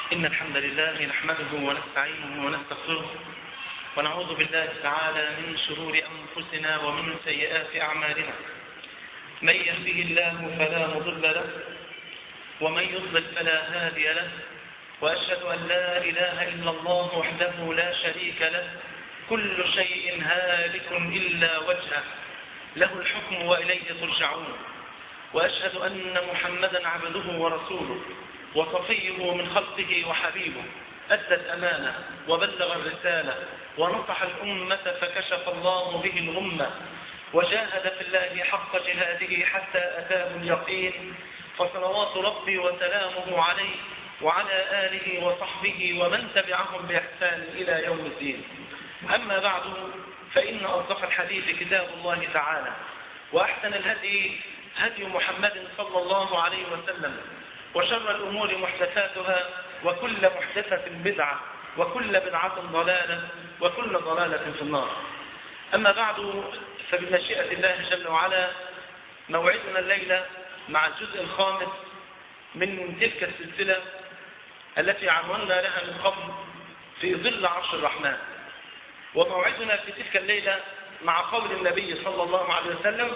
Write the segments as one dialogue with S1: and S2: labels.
S1: إن الحمد لله نحمده ونستعينه ونستغفره ونعوذ بالله تعالى من شرور أنفسنا ومن سيئات أعمالنا من يهده الله فلا مضل له ومن يضلل فلا هادي له وأشهد أن لا إله إلا الله وحده لا شريك له كل شيء هالك إلا وجهه له الحكم وإليه ترجعون وأشهد أن محمدا عبده ورسوله وصفيه من خلقه وحبيبه أدى الأمانة وبلغ الرسالة ونصح الأمة فكشف الله به الغمة وجاهد في الله حق جهاده حتى أتاه اليقين فصلوات ربي وسلامه عليه وعلى آله وصحبه ومن تبعهم بإحسان إلى يوم الدين أما بعد فإن أصدق الحديث كتاب الله تعالى وأحسن الهدي هدي محمد صلى الله عليه وسلم وشر الأمور محدثاتها وكل محدثة بدعة وكل بدعة ضلالة وكل ضلالة في النار أما بعد فبمشيئة الله جل وعلا موعدنا الليلة مع الجزء الخامس من تلك السلسلة التي عنونا لها من قبل في ظل عرش الرحمن وموعدنا في تلك الليلة مع قول النبي صلى الله عليه وسلم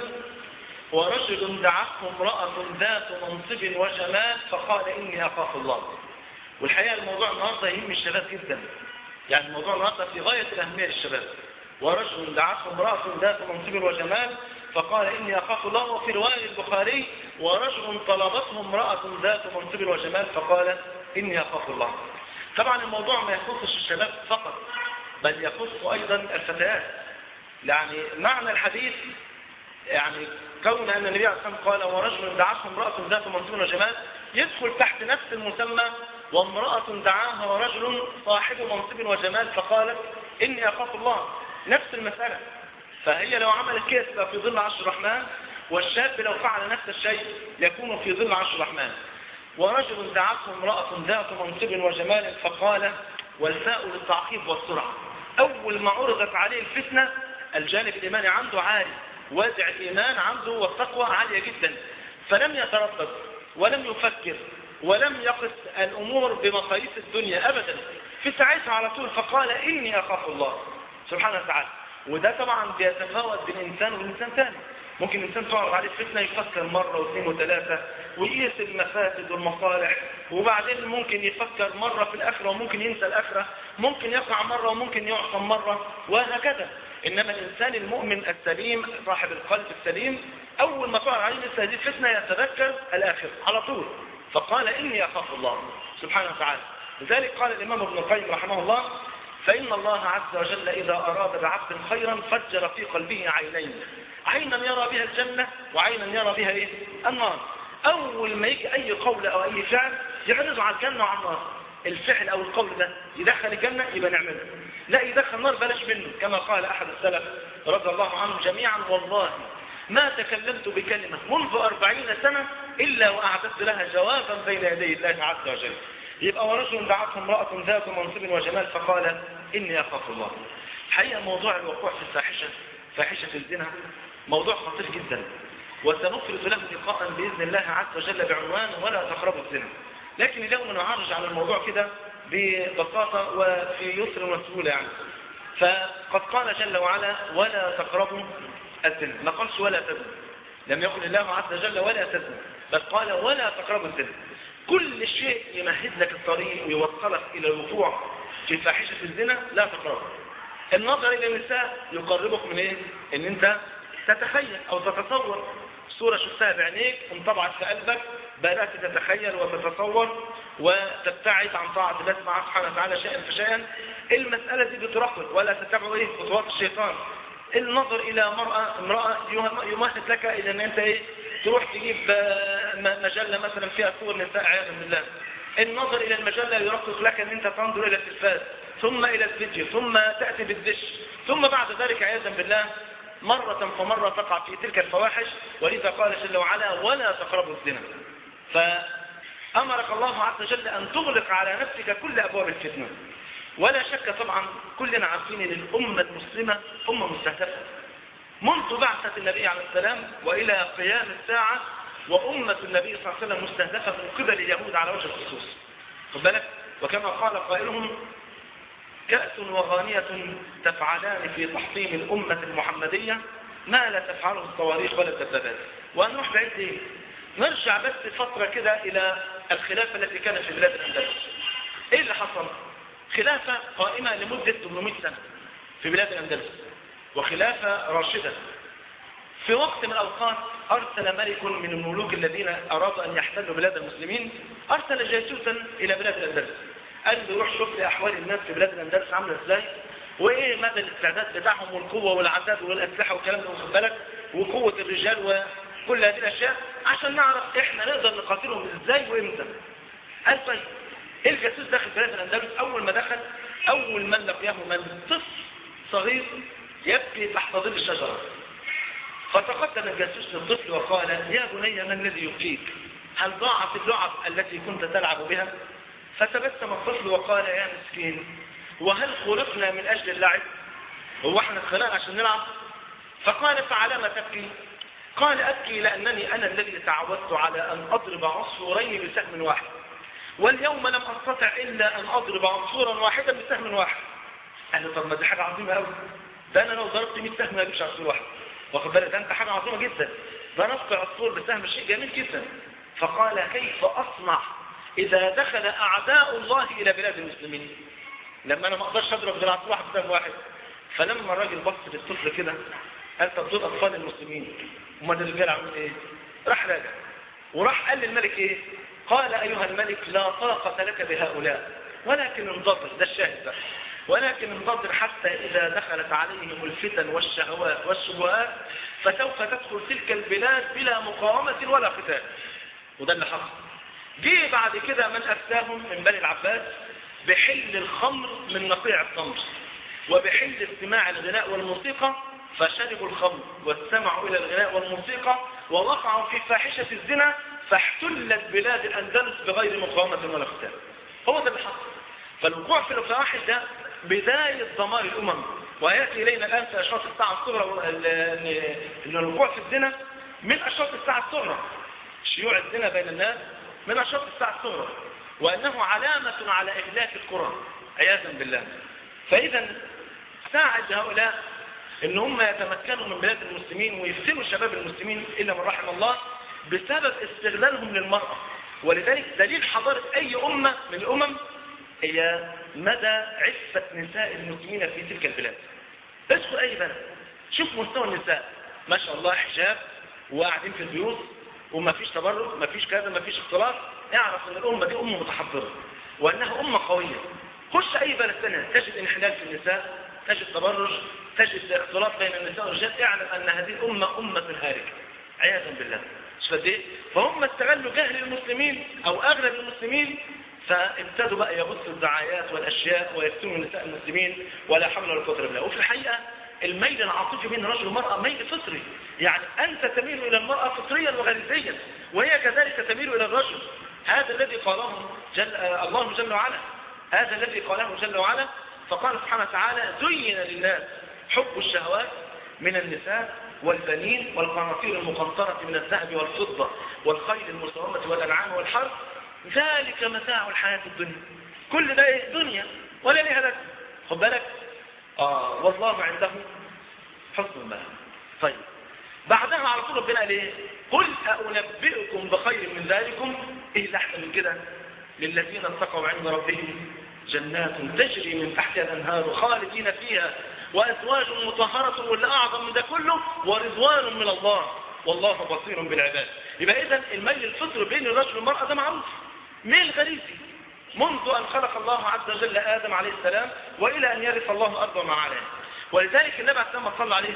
S1: ورجل دعته امرأة ذات منصب وجمال فقال إني أخاف الله والحقيقة الموضوع النهاردة يهم الشباب جدا يعني الموضوع النهاردة في غاية الأهمية للشباب ورجل دعته امرأة ذات منصب وجمال فقال إني أخاف الله وفي رواية البخاري ورجل طلبته امرأة ذات منصب وجمال فقال إني أخاف الله طبعا الموضوع ما يخصش الشباب فقط بل يخص أيضا الفتيات يعني معنى الحديث يعني كون أن النبي عليه الصلاة والسلام قال ورجل دعته امرأة ذات منصب وجمال يدخل تحت نفس المسمى وامرأة دعاها ورجل صاحب منصب وجمال فقالت إني أخاف الله نفس المسألة فهي لو عملت كده تبقى في ظل عرش الرحمن والشاب لو فعل نفس الشيء يكون في ظل عرش الرحمن ورجل دعته امرأة ذات منصب وجمال فقال والفاء للتعقيب والسرعة أول ما عرضت عليه الفتنة الجانب الإيماني عنده عالي وازع الإيمان عنده والتقوى عالية جدا فلم يتردد ولم يفكر ولم يقس الأمور بمقاييس الدنيا أبدا في ساعتها على طول فقال إني أخاف الله سبحانه وتعالى وده طبعا بيتفاوت بين إنسان وإنسان ثاني ممكن إنسان تعرض عليه فتنة يفكر مرة واثنين وثلاثة ويقيس المفاسد والمصالح وبعدين ممكن يفكر مرة في الآخرة وممكن ينسى الآخرة ممكن يقع مرة وممكن يعصم مرة وهكذا إنما الإنسان المؤمن السليم صاحب القلب السليم أول ما تعرض عليه مثل هذه الفتنة يتذكر الآخرة على طول فقال إني أخاف الله سبحانه وتعالى لذلك قال الإمام ابن القيم رحمه الله فإن الله عز وجل إذا أراد بعبد خيرا فجر في قلبه عينين عينا يرى بها الجنة وعينا يرى بها إيه؟ النار أول ما يجي أي قول أو أي فعل يعرضه على الجنة وعلى النار الفعل أو القول ده يدخل الجنة يبقى نعمله لا يدخل النار بلاش منه كما قال أحد السلف رضي الله عنهم جميعا والله ما تكلمت بكلمة منذ أربعين سنة إلا وأعددت لها جوابا بين يدي الله عز وجل يبقى ورجل دعته امرأة ذات منصب وجمال فقال إني أخاف الله حقيقة موضوع الوقوع في الفاحشة فاحشة الزنا موضوع خطير جدا وسنفرد له لقاء بإذن الله عز وجل بعنوان ولا تقربوا الزنا لكن اليوم نعرج على الموضوع كده ببساطة وفي يسر وسهولة يعني فقد قال جل وعلا ولا تقربوا الزنا ما قالش ولا تزنوا لم يقل الله عز وجل ولا تزنوا بل قال ولا تقربوا الزنا كل شيء يمهد لك الطريق ويوصلك إلى الوقوع في فاحشة الزنا لا تقربه النظر إلى النساء يقربك من إيه؟ إن أنت تتخيل أو تتصور صورة شفتها بعينيك انطبعت في قلبك بدأت تتخيل وتتصور وتبتعد عن طاعة الله سبحانه وتعالى شيئا فشيئا المسألة دي بتراقب ولا تتبع إيه خطوات الشيطان النظر إلى مرأة امرأة يمهد لك إلى أن أنت إيه تروح تجيب مجلة مثلا فيها صور نساء عياذا بالله النظر إلى المجلة يرقق لك أن أنت تنظر إلى التلفاز ثم إلى الفيديو ثم تأتي بالدش ثم بعد ذلك عياذا بالله مرة فمرة تقع في تلك الفواحش ولذا قال جل وعلا ولا تقربوا الزنا فأمرك الله عز وجل أن تغلق على نفسك كل أبواب الفتنة ولا شك طبعا كلنا عارفين ان الأمة المسلمة أمة مستهدفة منذ بعثة النبي عليه السلام وإلى قيام الساعة وأمة النبي صلى الله عليه وسلم مستهدفة من قبل اليهود على وجه الخصوص خد بالك وكما قال قائلهم كأس وغانية تفعلان في تحطيم الأمة المحمدية ما لا تفعله الصواريخ ولا الدبابات وهنروح بعيد ايه نرجع بس فترة كده إلى الخلافة التي كانت في بلاد الأندلس ايه اللي حصل خلافة قائمة لمدة 800 سنة في بلاد الأندلس وخلافة راشدة في وقت من الأوقات أرسل ملك من الملوك الذين أرادوا أن يحتلوا بلاد المسلمين أرسل جاسوسا إلى بلاد الأندلس قال له روح شوف لي أحوال الناس في بلاد الأندلس عاملة إزاي وإيه مدى الاستعداد بتاعهم والقوة والعدد والأسلحة والكلام ده واخد بالك وقوة الرجال وكل هذه الأشياء عشان نعرف إحنا نقدر نقاتلهم إزاي وإمتى قال طيب الجاسوس داخل بلاد الأندلس أول ما دخل أول من لقياه من طفل صغير يبكي تحت ظل الشجرة فتقدم الجاسوس للطفل وقال يا بني ما الذي يبكيك هل ضاعت اللعب التي كنت تلعب بها فتبسم الطفل وقال يا مسكين وهل خلقنا من أجل اللعب هو احنا اتخلقنا عشان نلعب فقال فعلى ما تبكي قال أبكي لأنني أنا الذي تعودت على أن أضرب عصفورين بسهم واحد واليوم لم أستطع إلا أن أضرب عصفورا واحدا بسهم واحد قال له طب ما دي حاجة عظيمة قوي ده أنا لو ضربت 100 سهم ما أجيبش عصفور واحد واخد بالك ده أنت حاجة عظيمة جدا ده نفق عصفور بسهم شيء جميل جدا فقال كيف أصنع إذا دخل أعداء الله إلى بلاد المسلمين لما أنا ما أقدرش أضرب غير عصفور واحد بسهم واحد فلما الراجل بص للطفل كده قال طب دول أطفال المسلمين امال الرجال عملوا إيه راح راجع وراح قال للملك إيه قال أيها الملك لا طاقة لك بهؤلاء ولكن انتظر ده الشاهد ده ولكن انتظر حتى إذا دخلت عليهم الفتن والشهوات والشبهات فسوف تدخل تلك البلاد بلا مقاومة ولا قتال وده اللي حصل جه بعد كده من أفتاهم من بني العباس بحل الخمر من نقيع التمر وبحل استماع الغناء والموسيقى فشربوا الخمر واستمعوا إلى الغناء والموسيقى ووقعوا في فاحشة الزنا فاحتلت بلاد الأندلس بغير مقاومة ولا قتال هو ده اللي حصل فالوقوع في الفواحش ده بداية دمار الأمم ويأتي إلينا الآن في أشراط الساعة الصغرى أن الوقوع في الزنا من أشراط الساعة الصغرى شيوع الزنا بين الناس من أشراط الساعة الصغرى وأنه علامة على إهلاك القرى عياذا بالله فإذا ساعد هؤلاء ان هم يتمكنوا من بلاد المسلمين ويفتنوا شباب المسلمين إلا من رحم الله بسبب استغلالهم للمرأة ولذلك دليل حضارة أي أمة من الأمم هي مدى عفة نساء المسلمين في تلك البلاد ادخل أي بلد شوف مستوى النساء ما شاء الله حجاب وقاعدين في البيوت وما فيش تبرج ما فيش كذا ما فيش اختلاط اعرف ان الأمة دي أمة متحضرة وأنها أمة قوية خش أي بلد ثانيه تجد انحلال في النساء تجد تبرج تجد اختلاط بين النساء والرجال اعلم أن هذه الأمة أمة هاركة عياذا بالله مش ايه فهم استغلوا جهل المسلمين أو أغلب المسلمين فابتدوا بقى يبثوا الدعايات والأشياء ويفتنوا نساء المسلمين ولا حول ولا قوه الا بالله وفي الحقيقة الميل العاطفي بين الرجل والمرأة ميل فطري يعني أنت تميل إلى المرأة فطريا وغريزيا وهي كذلك تميل إلى الرجل هذا الذي قاله جل الله جل وعلا هذا الذي قاله جل وعلا فقال سبحانه وتعالى زين للناس حب الشهوات من النساء والبنين والقناطير المقنطرة من الذهب والفضة والخيل المسومة والأنعام والحرث ذلك متاع الحياة الدنيا كل ده ايه دنيا ولا ليها لك خد بالك آه والله عنده حسن المال طيب بعدها على طول ربنا قال ايه قل أنبئكم بخير من ذلكم ايه اللي احسن من كده للذين اتقوا عند ربهم جنات تجري من تحتها الانهار خالدين فيها وازواج مطهرة واللي اعظم من ده كله ورضوان من الله والله بصير بالعباد يبقى اذا الميل الفطر بين الرجل والمرأة ده معروف ميل غريزي منذ أن خلق الله عز وجل آدم عليه السلام وإلى أن يرث الله الأرض وما عليها ولذلك النبي عليه السلام صلى عليه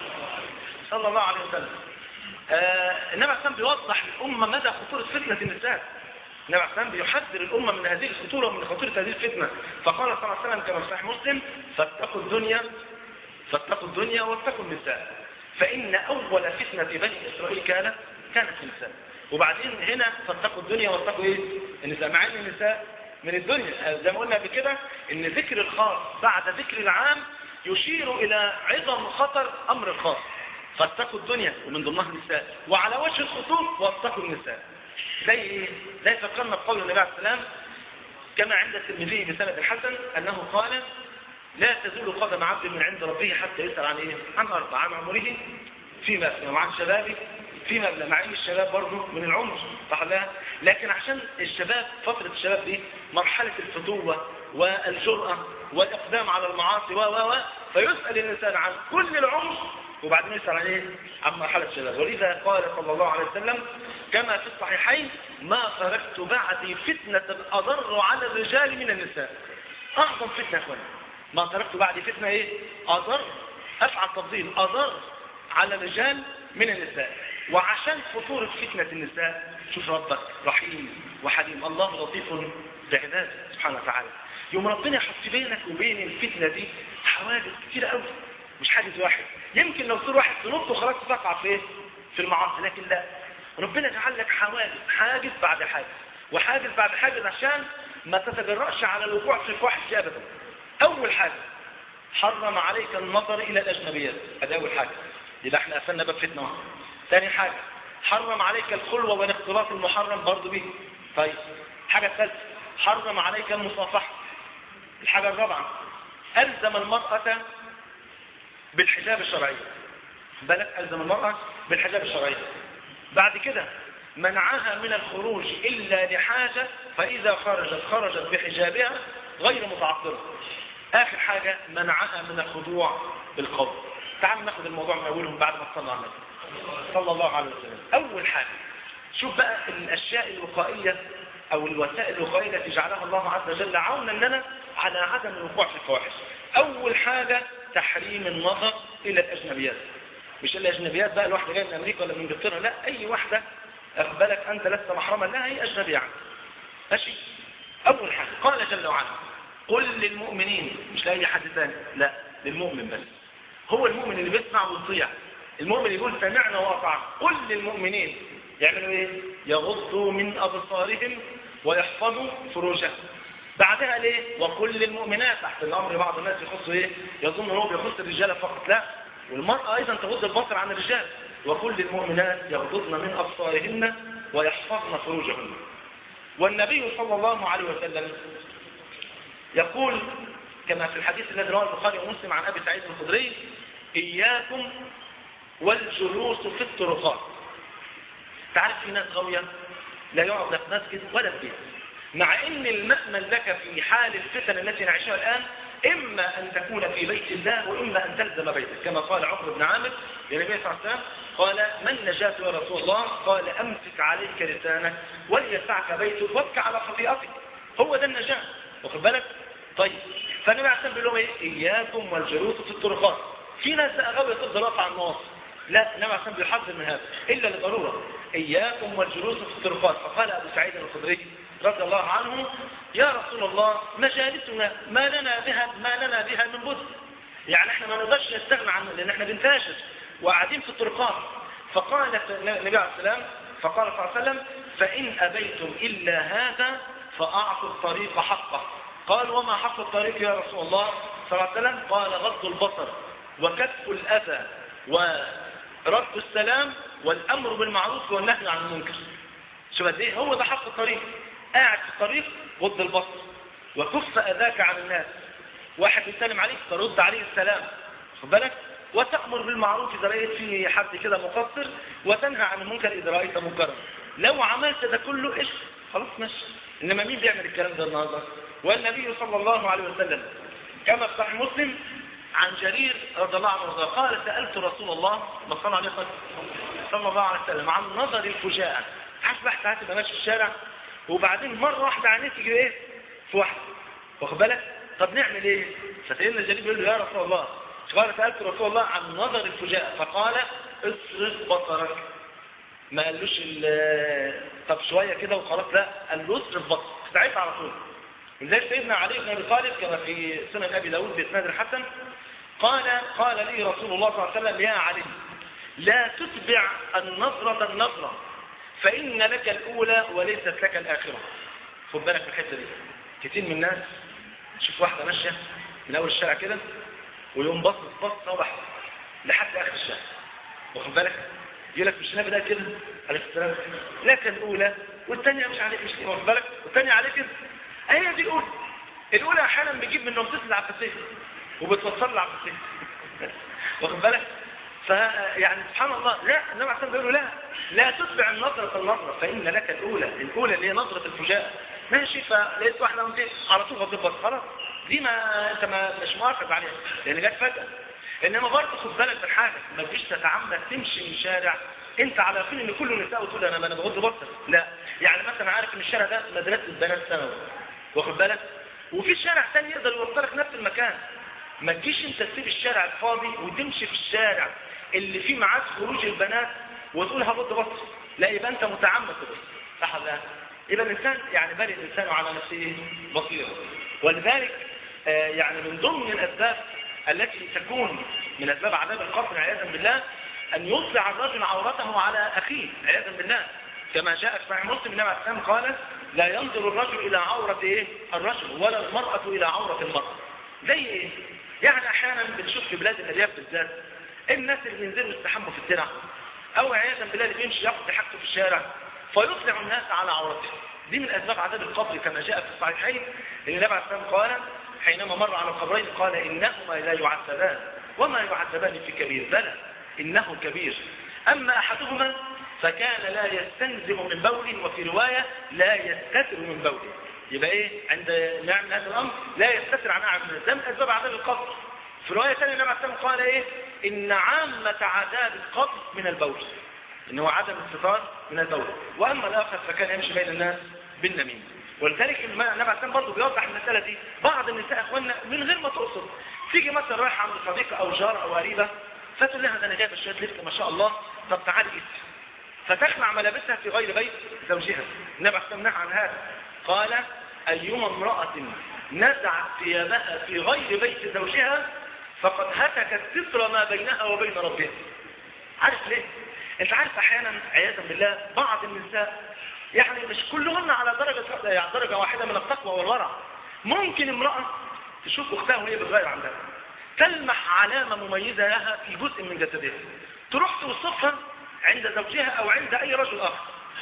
S1: صلى الله عليه وسلم آه النبي عليه السلام بيوضح للأمة مدى خطورة فتنة النساء النبي عليه السلام بيحذر الأمة من هذه الخطورة ومن خطورة هذه الفتنة فقال صلى الله عليه وسلم كما في صحيح مسلم فاتقوا الدنيا فاتقوا الدنيا واتقوا النساء فإن أول فتنة بني إسرائيل كانت كانت النساء وبعدين هنا فاتقوا الدنيا واتقوا ايه النساء مع ان النساء من الدنيا زي ما قلنا قبل كده ان ذكر الخاص بعد ذكر العام يشير الى عظم خطر امر الخاص فاتقوا الدنيا ومن ضمنها النساء وعلى وجه الخصوص واتقوا النساء زي ايه زي فكرنا بقول النبي عليه السلام كما عند الترمذي بسند حسن أنه قال لا تزول قدم عبد من عند ربه حتى يسأل عن إيه؟ عن أربع عن عمره فيما أفنى وعن شبابه فيما أبلى مع إن الشباب برضه من العمر صح لا لكن عشان الشباب فترة الشباب دي مرحلة الفتوة والجرأة والإقدام على المعاصي و و و فيسأل الإنسان عن كل العمر وبعدين يسأل عن إيه؟ عن مرحلة الشباب ولذا قال صلى الله عليه وسلم كما في الصحيحين ما تركت بعدي فتنة أضر على الرجال من النساء أعظم فتنة يا أخوان ما تركت بعدي فتنة إيه؟ أضر أفعل تفضيل أضر على الرجال من النساء وعشان خطورة فتنة النساء شوف ربك رحيم وحليم الله لطيف بعباده سبحانه وتعالى يوم ربنا يحط بينك وبين الفتنة دي حوادث كتير قوي مش حاجز واحد يمكن لو صار واحد تنط وخلاص تقع في ايه في المعاصي لكن لا ربنا جعل لك حوادث حاجز بعد حاجز وحاجز بعد حاجز عشان ما تتجرأش على الوقوع في الفواحش ابدا اول حاجه حرم عليك النظر الى الاجنبيات ادي اول حاجه يبقى احنا قفلنا باب فتنه واحده ثاني حاجه حرم عليك الخلوه والاختلاط المحرم برضه به طيب حاجه ثالثه حرم عليك المصافحه الحاجه الرابعه الزم المراه بالحجاب الشرعي بالك الزم المراه بالحجاب الشرعي بعد كده منعها من الخروج إلا لحاجة فإذا خرجت خرجت بحجابها غير متعطرة آخر حاجة منعها من الخضوع بالقول تعالوا ناخد الموضوع من أولهم بعد ما صلى على النبي صلى الله عليه وسلم أول حاجة شوف بقى الأشياء الوقائية أو الوسائل الوقائية التي جعلها الله عز وجل عونا لنا على عدم الوقوع في الفواحش أول حاجة تحريم النظر إلى الأجنبيات مش الأجنبيات بقى الواحدة جاية من أمريكا ولا من إنجلترا لا أي واحدة أقبلك أنت لست محرما لها هي أجنبية عنك ماشي أول حاجة قال جل وعلا قل للمؤمنين مش لأي حد ثاني لا للمؤمن بس هو المؤمن اللي بيسمع ويطيع المؤمن يقول سمعنا وأطعنا قل للمؤمنين يعملوا ايه يغضوا من أبصارهم ويحفظوا فروجهم بعدها ليه وكل للمؤمنات تحت الأمر بعض الناس يخصوا ايه يظن هو بيخص الرجال فقط لا والمرأة أيضا تغض البصر عن الرجال وكل المؤمنات يغضضن من أبصارهن ويحفظن فروجهن والنبي صلى الله عليه وسلم يقول كما في الحديث الذي رواه البخاري ومسلم عن أبي سعيد الخدري إياكم والجلوس في الطرقات تعرف في ناس غاوية لا يقعد لا في مسجد ولا في بيت مع ان المأمن لك في حال الفتن التي نعيشها الآن إما أن تكون في بيت الله وإما أن تلزم بيتك كما قال عمرو بن عامر للنبي صلى الله عليه وسلم قال من نجاة يا رسول الله قال أمسك عليك لسانك وليسعك بيتك وابكى على خطيئتك هو ده النجاة واخد بالك طيب فالنبي عليه الصلاة بيقول لهم إيه إياكم والجلوس في الطرقات في ناس بقى غاوية تفضل واقفة على النواصي لا النبي عليه الصلاة بيحذر من هذا إلا لضرورة إياكم والجلوس في الطرقات فقال أبو سعيد الخدري رضي الله عنه يا رسول الله مجالسنا ما لنا بها ما لنا بها من بد يعني احنا ما نقدرش نستغنى عنه لان احنا بنتاشر وقاعدين في الطرقات فقال النبي عليه السلام فقال صلى الله عليه وسلم فإن أبيتم إلا هذا فأعطوا الطريق حقه قال وما حق الطريق يا رسول الله صلى الله عليه وسلم قال غض البصر وكف الأذى ورد السلام والأمر بالمعروف والنهي عن المنكر شوف قد ايه هو ده حق الطريق قاعد في الطريق غض البصر وكف أذاك عن الناس واحد يسلم عليك ترد عليه السلام خد بالك وتأمر بالمعروف إذا رأيت فيه حد كده مقصر وتنهى عن المنكر إذا رأيت منكرا لو عملت ده كله إيش خلاص ماشي إنما مين بيعمل الكلام ده النهارده والنبي صلى الله عليه وسلم كما في صحيح مسلم عن جرير رضي الله عنه قال سألت رسول الله صلى الله عليه وسلم صلى الله عليه وسلم عن نظر الفجاءة عارف بقى ساعات تبقى ماشي في الشارع وبعدين مرة واحدة عينيه تيجي ايه في واحدة واخد بالك طب نعمل ايه فسيدنا الجليل بيقول له يا رسول الله قال سألت رسول الله عن نظر الفجاءة فقال اصرف بصرك ما قالوش طب شوية كده وخلاص لا قال له اصرف بصرك ساعتها على طول ولذلك سيدنا علي بن ابي طالب كما في سنن ابي داود باسناد الحسن قال قال لي رسول الله صلى الله عليه وسلم يا علي لا تتبع النظرة النظرة فإن لك الأولى وليست لك الآخرة خد بالك من الحتة دي كتير من الناس تشوف واحدة ماشية من أول الشارع كده ويقوم بص بصة واحدة لحد آخر الشارع واخد بالك يقول لك مش النبي ده كده عليه السلام لك الأولى والثانية مش عليك مش واخد بالك والثانية عليك كده هي دي الاولى الاولى احيانا بتجيب من نقطه العباسيه وبتوصل العباسيه واخد بالك فيعني سبحان الله لا النبي عليه بيقولوا لا لا تتبع النظرة النظرة فإن لك الأولى الأولى اللي هي نظرة الفجاء ماشي فلقيت واحدة وانت على طول غضبت خلاص دي ما انت ما مش موافق عليها لان جت فجأة انما برضه خد بالك من حاجة ما تجيش تتعمد تمشي من شارع انت على يقين ان كل النساء وتقول انا انا بغض بصر لا يعني مثلا عارف ان الشارع ده مدرسة بنات ثانوي واخد بالك وفي شارع ثاني يقدر يوصلك نفس المكان ما تجيش انت تسيب الشارع الفاضي وتمشي في الشارع اللي فيه معاك خروج البنات وتقول هبض بصر لا يبقى انت متعمد تبص صح ولا لا يبقى الانسان يعني بل الانسان على نفسه بصيره ولذلك آه يعني من ضمن الاسباب التي تكون من اسباب عذاب القبر عياذا بالله ان يطلع الرجل عورته على اخيه عياذا بالله كما جاء في صحيح مسلم النبي عليه السلام قال لا ينظر الرجل الى عوره ايه الرجل ولا المراه الى عوره المراه زي ايه يعني احيانا بنشوف في بلاد الارياف بالذات الناس اللي بينزلوا يستحموا في الترع او عياذا بالله اللي بيمشي ياخد حاجته في الشارع فيطلع الناس على عورته دي من اسباب عذاب القبر كما جاء في الصحيحين ان النبي عليه الصلاه قال حينما مر على القبرين قال انهما لا يعذبان وما يعذبان في كبير بلى انه كبير اما احدهما فكان لا يستنزه من بول وفي روايه لا يستتر من بول يبقى ايه عند نعمل هذا الامر لا يستتر عن اعمال من ده من اسباب عذاب القبر في روايه ثانيه النبي عليه الصلاه قال ايه ان عامه عذاب القبر من البول ان هو عدم الستار من البول واما الاخر فكان يمشي بين الناس بالنميمه ولذلك النبي عليه الصلاه برضه بيوضح المساله دي بعض النساء اخواننا من غير ما تقصد تيجي مثلا رايحه عند صديقه او جار او قريبه فتقول لها ده انا جايبه شويه لبس ما شاء الله طب تعالي قيسي فتخلع ملابسها في غير بيت زوجها النبي عليه الصلاه عن هذا قال ايما امراه نزعت ثيابها في غير بيت زوجها فقد هتكت ستر ما بينها وبين ربها عارف ليه انت عارف احيانا عياذا بالله بعض النساء يعني مش كلهن على درجة يعني درجة واحدة من التقوى والورع ممكن امرأة تشوف اختها وهي بتغير عندها تلمح علامة مميزة لها في جزء من جسدها تروح توصفها عند زوجها او عند اي رجل اخر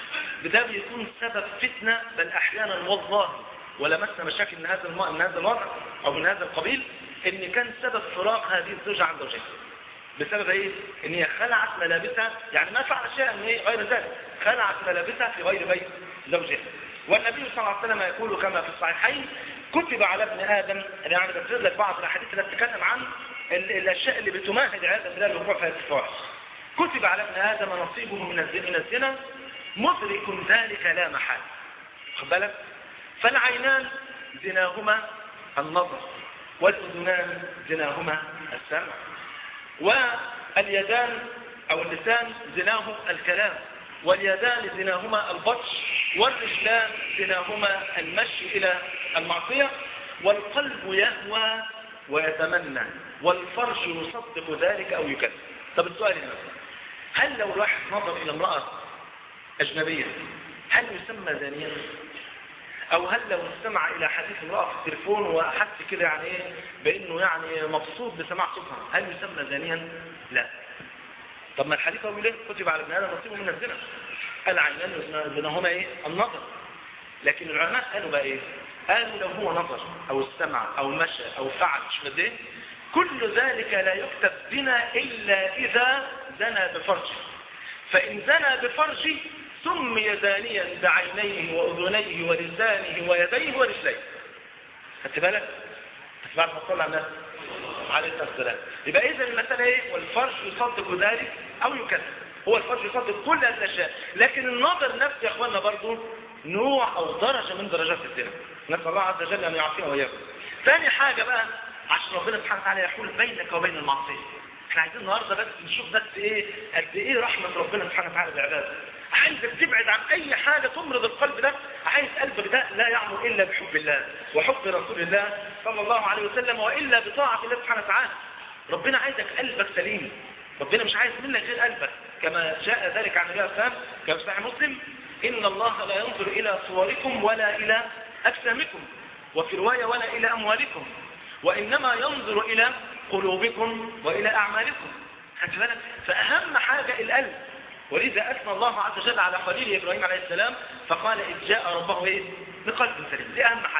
S1: بده بيكون سبب فتنة بل احيانا والله ولمسنا مشاكل من هذا من هذا الوضع او من هذا القبيل ان كان سبب فراق هذه الزوجة عن زوجها بسبب ايه ان هي خلعت ملابسها يعني ما فعل شيئا ان هي غير ذلك خلعت ملابسها في غير بيت زوجها والنبي صلى الله عليه وسلم يقول كما في الصحيحين كتب على ابن ادم يعني بفرد لك بعض الاحاديث اللي بتتكلم عن الاشياء اللي بتمهد عياذا بالله الوقوع في هذه الفواحش كتب على ابن ادم نصيبه من الزنا من الزنا مدرك ذلك لا محال خد بالك فالعينان زناهما النظر والاذنان زناهما السمع واليدان او اللسان زناه الكلام واليدان زناهما البطش والرجلان زناهما المشي الى المعصية والقلب يهوى ويتمنى والفرج يصدق ذلك او يكذب طب السؤال هنا هل لو الواحد نظر الى امرأة اجنبية هل يسمى زانيا او هل لو استمع الى حديث امرأة في التليفون واحس كده يعني ايه بانه يعني مبسوط بسماع صوتها هل يسمى زانيا لا طب ما الحديث هو ليه كتب على ابن ادم نصيبه من الزنا العينان زناهما ايه النظر لكن العلماء قالوا بقى ايه قالوا لو هو نظر او استمع او مشى او فعل مش مد ايه كل ذلك لا يكتب زنا الا اذا زنى بفرجه فان زنى بفرجه سمي زانيا بعينيه واذنيه ولسانه ويديه ورجليه خدت بالك بعد ما صلى على الناس عليه الصلاه والسلام يبقى اذا المساله ايه والفرج يصدق ذلك او يكذب هو الفرج يصدق كل هذه الاشياء لكن النظر نفسه يا اخواننا برضه نوع او درجه من درجات الزنا نسال الله عز وجل ان يعافينا واياكم ثاني حاجه بقى عشان ربنا سبحانه وتعالى يحول بينك وبين المعصيه احنا عايزين النهارده بس نشوف بس ايه قد ايه رحمه ربنا سبحانه وتعالى بعباده عايزك تبعد عن اي حاجة تمرض القلب ده عايز قلبك ده لا يعمل الا بحب الله وحب رسول الله صلى الله عليه وسلم والا بطاعة الله سبحانه وتعالى ربنا عايزك قلبك سليم ربنا مش عايز منك غير قلبك كما جاء ذلك عن النبي السلام كما في صحيح مسلم ان الله لا ينظر الى صوركم ولا الى اجسامكم وفي رواية ولا الى اموالكم وانما ينظر الى قلوبكم والى اعمالكم خدت بالك فاهم حاجة القلب ولذا أثنى الله عز وجل على خليل إبراهيم عليه السلام فقال إذ جاء ربه إيه؟ بقلب سليم دي أهم حاجة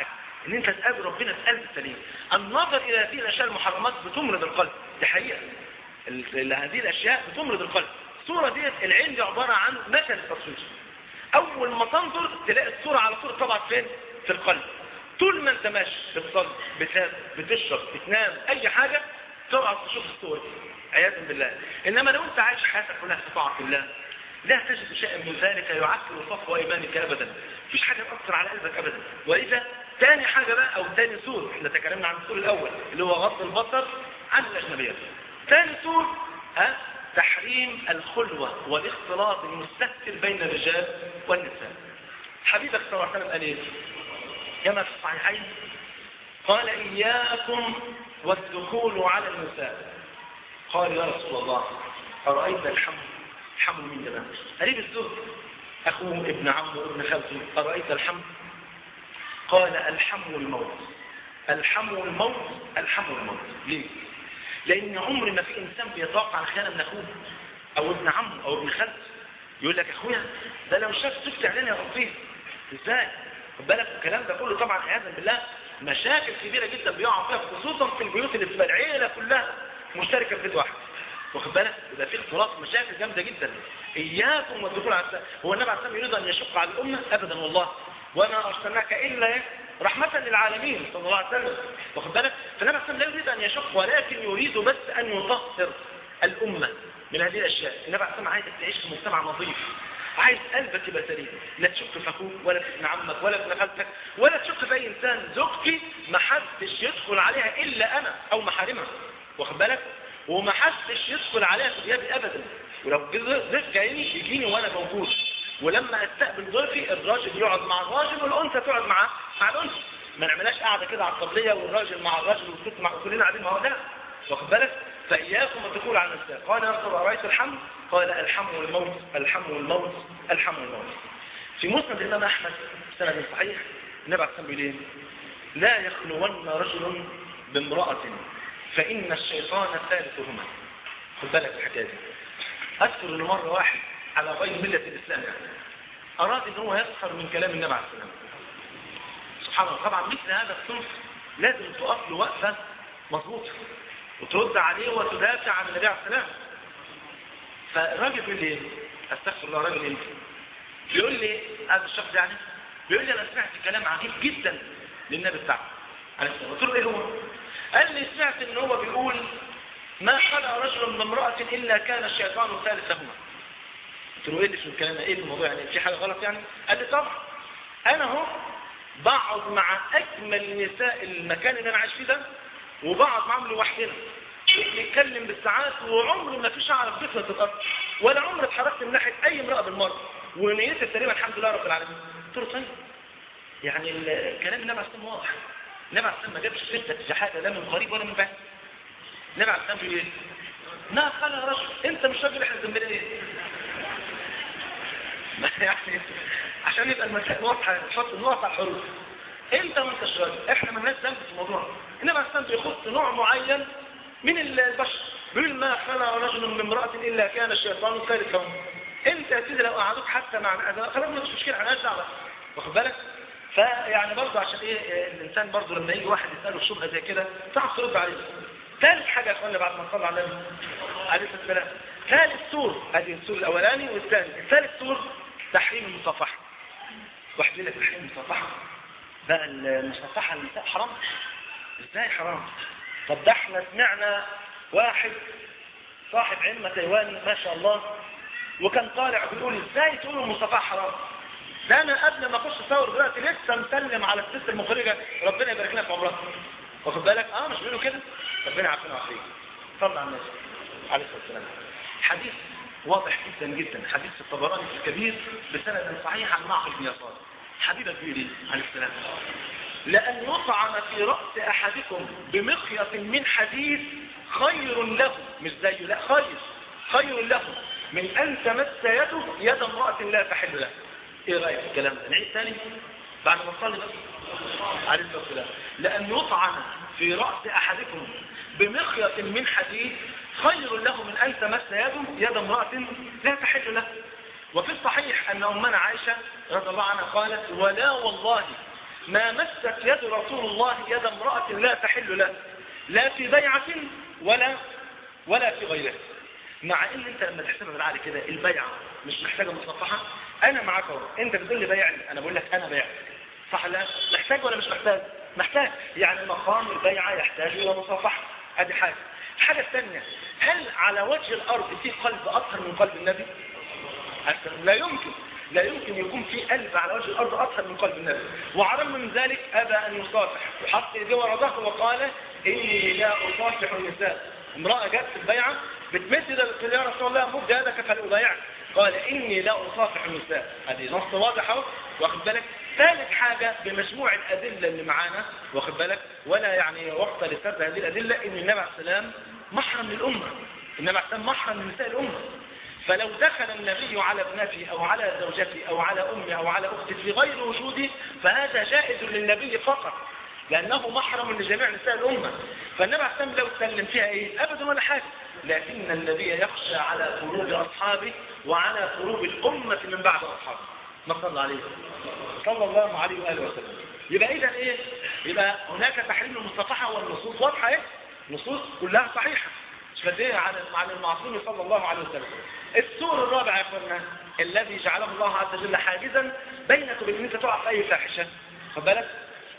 S2: ان انت تقابل ربنا بقلب سليم النظر الى هذه الاشياء المحرمات بتمرض القلب دي حقيقه ال- هذه الاشياء بتمرض القلب الصوره ديت العين دي عباره عن مكنه تصوير اول ما تنظر تلاقي الصوره على طول طبعا فين في القلب طول ما انت ماشي بتصلي بتاكل بتشرب بتنام اي حاجه تقعد تشوف الصور دي عياذا بالله انما لو انت عايش حياتك كلها في طاعه الله لا تجد شيئا من ذلك يعكر صفو ايمانك ابدا مفيش حاجه تاثر على قلبك ابدا واذا تاني حاجه بقى او تاني سور احنا تكلمنا عن السور الاول اللي هو غض البصر عن الاجنبيات تاني سور ها تحريم الخلوه والاختلاط المستهتر بين الرجال والنساء حبيبك صلى الله عليه وسلم قال ايه كما في الصحيحين قال إياكم والدخول على النساء قال يا رسول الله أرأيت الحمل حمل من جمال قريب الزوج أخوه ابن عمه ابن خالته أرأيت الحمل قال الحمل الموت الحمل الموت الحمل الموت ليه لأن عمر ما في إنسان بيتوقع الخيانة من أخوه أو ابن عمه أو ابن خالته يقول لك أخويا ده لو شاف زوجتي علينا يا ربيه ازاي خد بالك الكلام ده كله طبعا عياذا بالله مشاكل كبيره جدا بيقع فيها خصوصا في البيوت اللي بتبقى العيله كلها مشتركه في بيت واحد واخد بالك يبقى في اختلاط مشاكل جامده جدا اياكم والدخول على السلام هو النبي عليه الصلاه يريد ان يشق على الامه ابدا والله وما ارسلناك الا إيه؟ رحمه للعالمين صلى الله عليه وسلم واخد بالك فالنبي عليه الصلاه لا يريد ان يشق ولكن يريد بس ان يطهر الامه من هذه الاشياء النبي عليه الصلاه عايزك تعيش في مجتمع نظيف عايز قلبك يبقى سليم لا تشك في اخوك ولا في ابن عمك ولا في ابن خالتك ولا تشك في اي انسان زوجتي ما حدش يدخل عليها الا انا او محارمها واخد بالك وما حدش يدخل عليها في غيابي ابدا ولو ضيف جايني يجيني وانا موجود ولما استقبل ضيفي الراجل يقعد مع الراجل والانثى تقعد مع مع الانثى ما نعملهاش قاعده كده على الطبليه والراجل مع الراجل والست مع كلنا قاعدين مع بعض لا واخد بالك فإياكم الدخول على النساء قال يا رسول الله رأيت الحمل قال الحم والموت الحم والموت الحم والموت في مسند الإمام أحمد سند صحيح النبي عليه الصلاة والسلام لا يخلون رجل بامرأة فإن الشيطان ثالثهما خد بالك الحكاية دي أذكر إن مرة واحد على غير ملة الإسلام يعني أراد إن هو يسخر من كلام النبي عليه السلام سبحان الله طبعا مثل هذا الصنف لازم تقف له وقفة مضبوطة وترد عليه وتدافع عن النبي عليه السلام فالراجل بيقول لي استغفر الله راجل ايه بيقول لي هذا الشخص يعني بيقول لي انا سمعت كلام عجيب جدا للنبي بتاعه عليه السلام قلت له ايه هو قال لي سمعت ان هو بيقول ما خلق رجل من امرأة إلا كان الشيطان ثالثهما قلت له ايه اللي في الكلام ده؟ ايه الموضوع يعني في حاجة غلط يعني قال لي طبعا انا اهو بقعد مع اجمل نساء المكان اللي انا عايش فيه ده وبقعد معاهم لوحدنا نتكلم بالساعات وعمر ما فيش اعرف جسمي تتأثر ولا عمر اتحركت من ناحيه اي امراه بالمره ونيتي سليمه الحمد لله رب العالمين قلت له طيب يعني الكلام النبي عليه الصلاه واضح النبي عليه الصلاه ما جابش سيرتك في حاجه لا من قريب ولا من بعيد النبي عليه الصلاه بيقول ايه ما خلق رجل انت مش راجل احنا ذنبنا ايه يعني عشان يبقى المسائل واضحه نحط النقط على الحروف انت ما انتش راجل احنا ما لناش ذنب في الموضوع النبي عليه الصلاه بيخص نوع معين من البشر بيقول ما خلق رجل من امراه الا كان الشيطان ثالثهم انت يا سيدي لو قعدوك حتى مع خلاص مش مشكله مالهاش دعوه واخد بالك فيعني برضه عشان ايه الانسان برضه لما يجي واحد يساله شبهه زي كده تعرف ترد عليه ثالث حاجه يا اخوانا بعد ما نصلي على النبي عليه الصلاه والسلام ثالث سور ادي السور الاولاني والثاني الثالث سور تحريم المصافحه واحد يقول لك تحريم المصافحه بقى المصافحه النساء حرام ازاي حرام طب ده احنا سمعنا واحد صاحب علم تايواني ما شاء الله وكان طالع بيقول ازاي تقولوا المصافحه حرام ده انا قبل ما اخش اصور دلوقتي لسه مسلم على الست المخرجه ربنا يبارك لها في عمرها واخد بالك اه مش بيقولوا كده ربنا عارفين وعارفين صلى على النبي عليه الصلاه والسلام حديث واضح جدا جدا حديث الطبراني في الكبير بسند صحيح عن معقل بن يسار حبيبك بيقول ايه عليه السلام لأن يطعن في رأس أحدكم بمخيط من حديد خير له مش زيه لا خير خير له من أن تمس يده يد امرأة لا تحل له ايه رأيك في الكلام ده نعيد ثاني بعد ما نصلي بس عليه الصلاة والسلام لأن يطعن في رأس أحدكم بمخيط من حديد خير له من أن تمس يده يد امرأة لا تحل له وفي الصحيح أن أمنا عائشة رضي الله عنها قالت ولا والله ما مست يد رسول الله يد امرأة لا تحل له لا في بيعة ولا ولا في غيرها مع ان انت لما تحسبها بالعقل كده البيعة مش محتاجة مصفحة انا معاك اهو انت بتقول لي بيعني انا بقول لك انا بيع صح لا محتاج ولا مش محتاج محتاج يعني مقام البيعة يحتاج الى مصافحة ادي حاجة الحاجة الثانية هل على وجه الارض في قلب اطهر من قلب النبي لا يمكن لا يمكن يكون في قلب على وجه الارض اطهر من قلب النبي وعرم من ذلك ابى ان يصافح وحط ايديه ورا ظهره وقال اني لا اصافح النساء امرأة جت في البيعة بتمد يدها يا رسول الله مد يدك فلأبايعك قال إني لا أصافح النساء هذه نص واضح اهو واخد بالك ثالث حاجة بمجموع الأدلة اللي معانا واخد بالك ولا يعني وقت لسرد هذه الأدلة إن النبي عليه السلام محرم للأمة النبي عليه السلام محرم لنساء الأمة فلو دخل النبي على ابنتي أو على زوجتي أو على أمي أو على أختي في غير وجودي فهذا جائز للنبي فقط لأنه محرم لجميع نساء الأمة فالنبي عليه السلام لو سلم فيها إيه أبدا ولا حاجة لكن النبي يخشى على قلوب أصحابه وعلى قلوب الأمة من بعد أصحابه ما صلى عليه صلى الله عليه وآله وسلم يبقى إذا إيه يبقى هناك تحريم المصطفحة والنصوص واضحة إيه النصوص كلها صحيحة مش فديه عن عن المعصوم صلى الله عليه وسلم السور الرابع يا اخوانا الذي جعله الله عز وجل حاجزا بينك وبين انت تقع في اي فاحشه خد بالك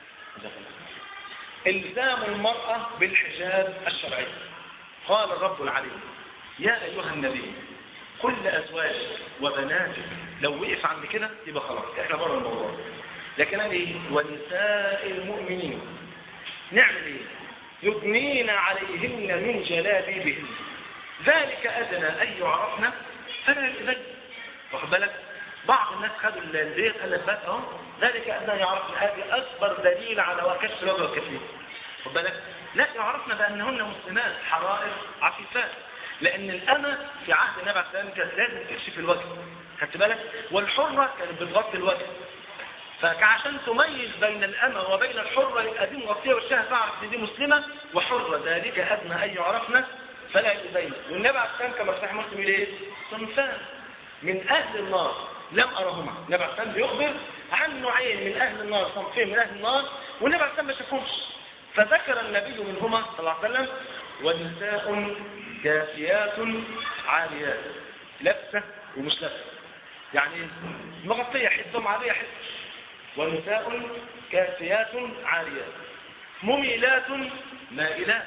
S2: الزام المرأة بالحجاب الشرعي قال الرب العليم يا أيها النبي قل لأزواجك وبناتك لو وقف عند كده يبقى خلاص احنا بره الموضوع لكن قال ايه ونساء المؤمنين نعمل ايه يدنين عليهن من جلابيبهن ذلك أدنى أن يعرفن فلا يؤذن واخد بالك بعض الناس خدوا البيت قال لك بس اهو ذلك أدنى أن يعرفن هذه أكبر دليل على كشف الوجه الكثير واخد بالك لا يعرفن بأنهن مسلمات حرائر عفيفات لأن الأمة في عهد النبي عليه السلام كانت لازم تكشف الوجه خدت بالك والحرة كانت بتغطي الوجه فعشان تميز بين الأمة وبين الحرة يبقى دي مغطية والشهر تعرف دي, دي مسلمة وحرة ذلك أدنى أن يعرفنا فلا يبين والنبي عليه السلام كما صحيح مسلم ليه صنفان من أهل النار لم أرهما النبي عليه السلام بيخبر عن نوعين من أهل النار صنفين من أهل النار والنبي عليه السلام ما شافهمش فذكر النبي منهما صلى الله عليه وسلم ونساء كافيات عاليات لابسة ومش لابسة يعني مغطية حدهم عالية حد ونساء كافيات عاليات مميلات مائلات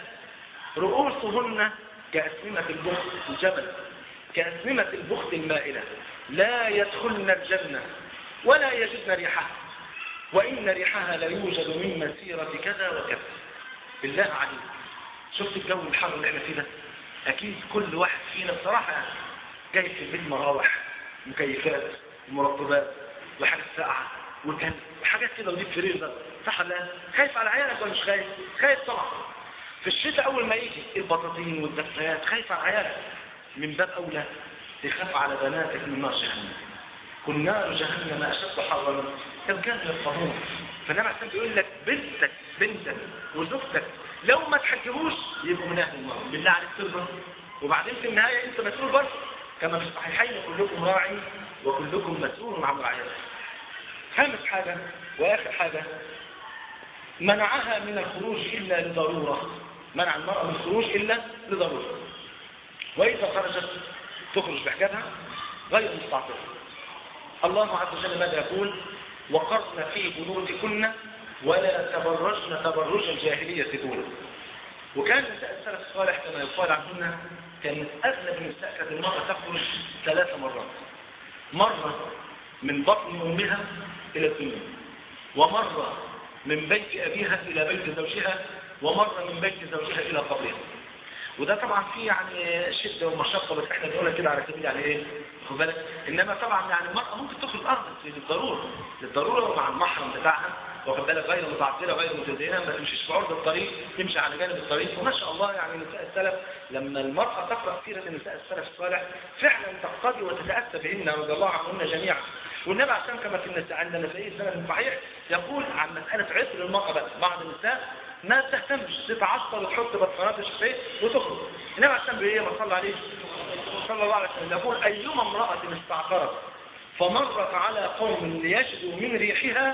S2: رؤوسهن كأسنمة البخت الجبل كأسنمة البخت المائلة لا يدخلن الجنة ولا يجدن ريحها وإن ريحها لا يوجد من مسيرة كذا وكذا بالله عليك شفت الجو الحر اللي احنا فيه ده أكيد كل واحد فينا بصراحة يعني جاي في البيت مراوح مكيفات ومرطبات وحاجة ساقعة وكان وحاجات كده ودي فريزر صح ولا خايف على عيالك ولا مش خايف خايف طبعا في الشتاء اول ما يجي البطاطين والدفايات خايف على عيالك من باب اولى تخاف على بناتك من نار جهنم كل نار جهنم اشد حرا كم كانوا يفقهون فالنبي عليه بيقول لك بنتك بنتك وزوجتك لو ما تحجبوش يبقوا من اهل النار بالله عليك ترضى وبعدين في النهايه انت مسؤول برضه كما في الصحيحين كلكم راعي وكلكم مسؤول عن رعيته خامس حاجة وآخر حاجة منعها من الخروج إلا لضرورة منع المرأة من الخروج إلا لضرورة وإذا خرجت تخرج بحجابها غير مستعطرة الله عز وجل ماذا يقول وقرن في بيوتكن ولا تبرجن تبرج الجاهلية الأولى وكان نساء السلف الصالح كما يقال عنهن كانت أغلب النساء كانت المرأة تخرج ثلاث مرات مرة من بطن أمها إلى الدنيا ومرة من بيت أبيها إلى بيت زوجها ومرة من بيت زوجها إلى قبرها وده طبعا فيه يعني شدة ومشقة بس احنا بنقولها كده على سبيل يعني ايه خد بالك انما طبعا يعني المرأة ممكن تخرج الارض للضرورة للضرورة مع المحرم بتاعها واخد بالك غير متعطلة غير متزينة ما تمشيش في عرض الطريق تمشي على جانب الطريق وما شاء الله يعني نساء السلف لما المرأة تقرأ سيرة النساء السلف الصالح فعلا تقتدي وتتأسى بهن رضي الله عنهن جميعا والنبي عليه كما في النساء عندنا في اي سنة صحيح يقول عن مسألة عطر المرأة بس بعض النساء ما تهتمش تتعصر وتحط بطانات الشفاء وتخرج النبي عليه السلام ايه ما صلى عليه صلى الله عليه وسلم يقول ايما امرأة استعطرت فمرت على قوم ليجدوا من ريحها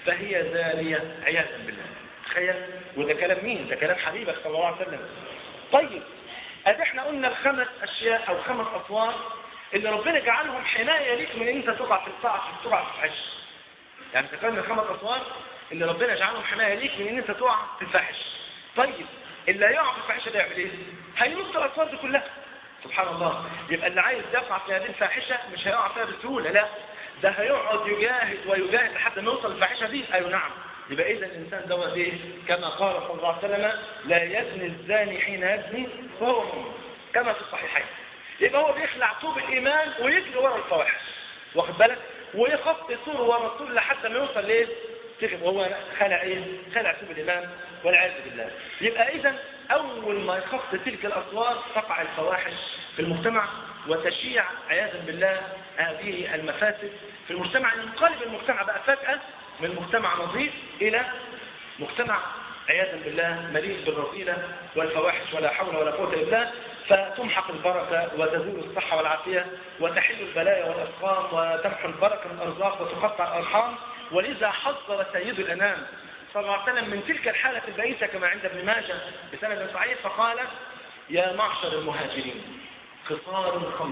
S2: فهي زانية عياذا بالله تخيل وده كلام مين ده كلام حبيبك صلى الله عليه وسلم طيب ادي احنا قلنا الخمس اشياء او خمس اطوار اللي ربنا جعلهم حماية ليك من ان انت تقع في الطاعة تقع في الفحش يعني تكلم الخمس اطوار اللي ربنا جعلهم حماية ليك من ان انت تقع في الفحش طيب اللي هيقع في الفاحشه ده يعمل ايه هينط الاطفال دي كلها سبحان الله يبقى اللي عايز يقع في هذه الفاحشه مش هيقع فيها بسهوله لا ده هيقعد يجاهد ويجاهد لحد ما يوصل الفاحشه دي ايوه نعم يبقى اذا الانسان دوت ايه كما قال صلى الله عليه وسلم لا يزني الزاني حين يزني وهو مؤمن كما في الصحيحين يبقى هو بيخلع طوب الايمان ويجري ورا الفواحش واخد بالك ويخط سور ورا السور لحد ما يوصل لايه تخف وهو خلع ايه خلع سوء الإمام والعياذ بالله يبقى إذا أول ما يخفض تلك الأسوار تقع الفواحش في المجتمع وتشيع عياذا بالله هذه المفاسد في المجتمع ينقلب المجتمع بقى فجأة من مجتمع نظيف إلى مجتمع عياذا بالله مليء بالرذيلة والفواحش ولا حول ولا قوة إلا بالله فتمحق البركة وتزول الصحة والعافية وتحل البلايا والأسقام وتمحو البركة من الأرزاق وتقطع الأرحام ولذا حذر سيد الأنام صلى الله عليه وسلم من تلك الحالة البئيسة كما عند ابن ماجه بسند صحيح فقال يا معشر المهاجرين خصال خمس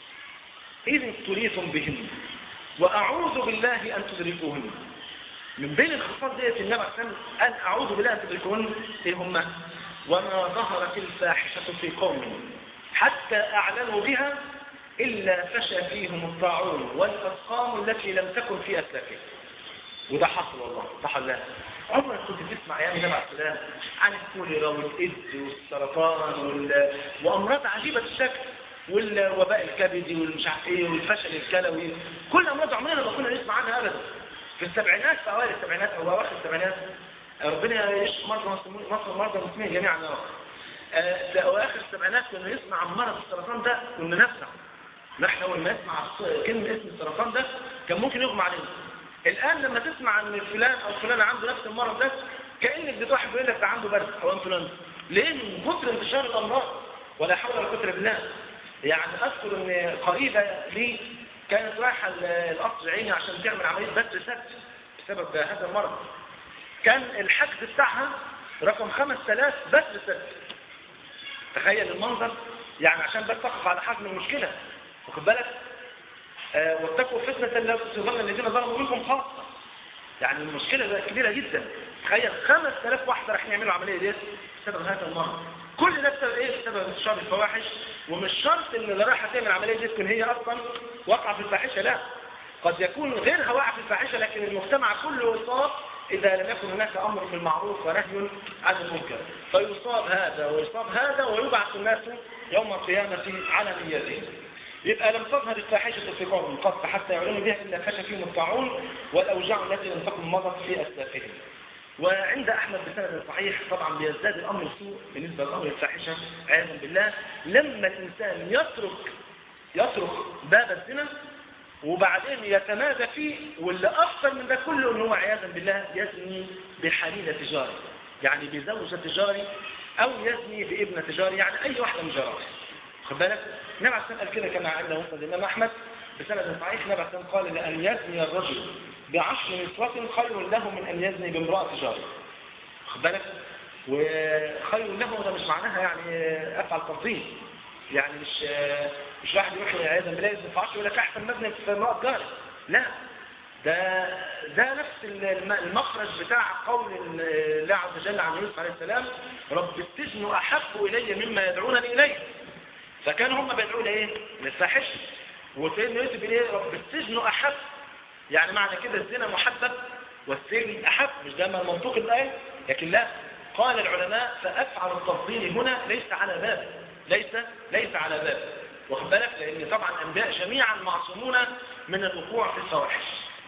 S2: إذ ابتليتم بهن وأعوذ بالله أن تدركوهن من بين الخصال ديت النبي عليه الصلاة والسلام أن أعوذ بالله أن تدركوهن إيه هم وما ظهرت الفاحشة في قوم حتى أعلنوا بها إلا فشى فيهم الطاعون والأسقام التي لم تكن في أسلافهم وده حصل والله صح الله عمرك كنت تسمع ايام النبي عليه السلام عن الكوليرا والايدز والسرطان وال... وامراض عجيبه الشكل والوباء الكبدي والمش عارف ايه والفشل الكلوي كل امراض عمرنا ما كنا نسمع عنها ابدا في السبعينات في اوائل السبعينات او اواخر السبعينات ربنا يشفي مرضى مصر مرضى المسلمين جميعا يا رب في اواخر السبعينات كنا نسمع عن مرض السرطان ده كنا نفزع نحن اول ما نسمع كلمه اسم السرطان ده كان ممكن يغمى علينا الآن لما تسمع ان فلان أو فلان عنده نفس المرض ده كأنك بتواحد بيقول لك ده عنده برد أو انفلونزا ليه من كثر انتشار الأمراض ولا حول ولا قوه الا بالله يعني أذكر ان قريبة لي كانت رايحة القصر عيني عشان تعمل عملية بث سد بسبب هذا المرض كان الحجز بتاعها رقم 5000 بث سد تخيل المنظر يعني عشان بس تقف على حجم المشكلة واخد بالك آه واتقوا فتنة لا تصيبن الذين ظلموا منكم خاصة يعني المشكلة كبيرة جدا تخيل 5000 واحد رايحين يعملوا العملية ديت بسبب هذا المرض كل ده بسبب ايه بسبب انتشار الفواحش ومش شرط ان اللي رايحه تعمل العمليه دي تكون هي اصلا واقعه في الفاحشه لا قد يكون غيرها واقع في الفاحشه لكن المجتمع كله يصاب اذا لم يكن هناك امر بالمعروف ونهي عن المنكر فيصاب هذا ويصاب هذا ويبعث الناس يوم القيامه على نيتهم يبقى لم تظهر الفاحشة في قوم قط حتى يعلنوا بها إلا فشى فيهم الطاعون والأوجاع التي لم تكن مضت في أسلافهم وعند أحمد بسند صحيح طبعا بيزداد الأمر السوء بالنسبة للأمر الفاحشة عياذا بالله لما الإنسان يترك يترك باب الزنا وبعدين يتمادى فيه واللي أكثر من ده كله أنه عياذا بالله يزني بحليلة تجاري يعني بزوجة تجاري أو يزني بابنة تجاري يعني أي واحدة من جراته خد بالك النبي عليه الصلاه كده كما عند مسند الامام احمد بسند صحيح النبي عليه قال لان يزني الرجل بعشر نسوة خير له من ان يزني بامرأة تجاري خد بالك وخير له ده مش معناها يعني افعل تفضيل يعني مش مش واحد يروح عياذا بالله يزني في 10 يقول لك احسن مزني في امرأة جاري لا ده ده نفس المخرج بتاع قول الله عز وجل عن يوسف عليه السلام رب السجن احب الي مما يدعونني اليه فكانوا هم بيدعوا لايه للفاحشه وسيدنا يوسف ايه رب السجن احب يعني معنى كده الزنا محبب والسجن احب مش ده منطوق الايه لكن لا قال العلماء فافعل التفضيل هنا ليس على باب ليس ليس على باب واخد بالك لان طبعا الانبياء جميعا معصومون من الوقوع في الفواحش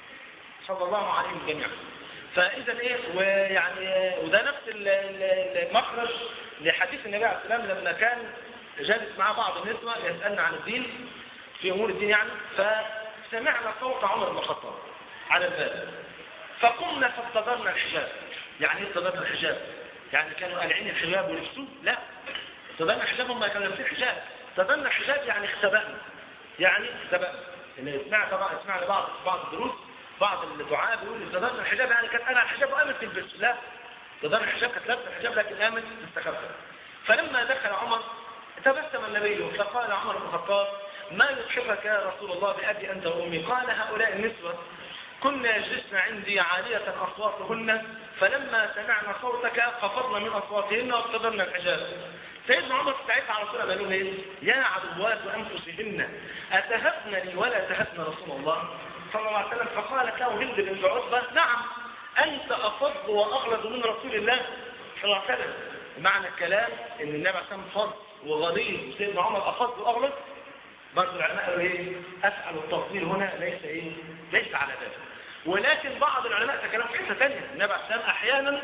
S2: صلى الله عليهم جميعا فاذا ايه ويعني وده نفس المخرج لحديث النبي عليه السلام لما كان جالس مع بعض النسوة يسألنا عن الدين في أمور الدين يعني فسمعنا صوت عمر بن الخطاب على الباب فقمنا فاستدرنا الحجاب يعني ايه استدرنا الحجاب يعني كانوا قالعين الحجاب ولبسوه لا استدرنا الحجاب هم كانوا لابسين حجاب استدرنا الحجاب يعني اختبأنا يعني اختبأنا اللي سمع طبعا سمعنا بعض بعض الدروس بعض الدعاء بيقول استدار الحجاب يعني كانت قلع الحجاب وقامت تلبسه لا استدار الحجاب كانت لابسه الحجاب لكن قامت مستخبى فلما دخل عمر تبسم النبي فقال عمر بن الخطاب ما يضحكك يا رسول الله بأبي أنت وأمي قال هؤلاء النسوة كن يجلسن عندي عالية أصواتهن فلما سمعنا صوتك خفضنا من أصواتهن واقتدرنا الحجاب سيدنا عمر ساعتها على طول قال لهم ايه يا عدوات انفسهن اتهبنني ولا تهبن رسول الله صلى الله عليه وسلم فقالت له هند بنت عتبه نعم انت افض واغلظ من رسول الله صلى الله عليه وسلم معنى الكلام ان النبي عليه الصلاه والسلام فض وغليظ وسيدنا عمر افض واغلظ برضه العلماء قالوا ايه افعل التفضيل هنا ليس ايه ليس على ذلك ولكن بعض العلماء تكلموا في حته ثانيه النبي عليه الصلاه احيانا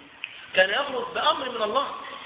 S2: كان يغلط بامر من الله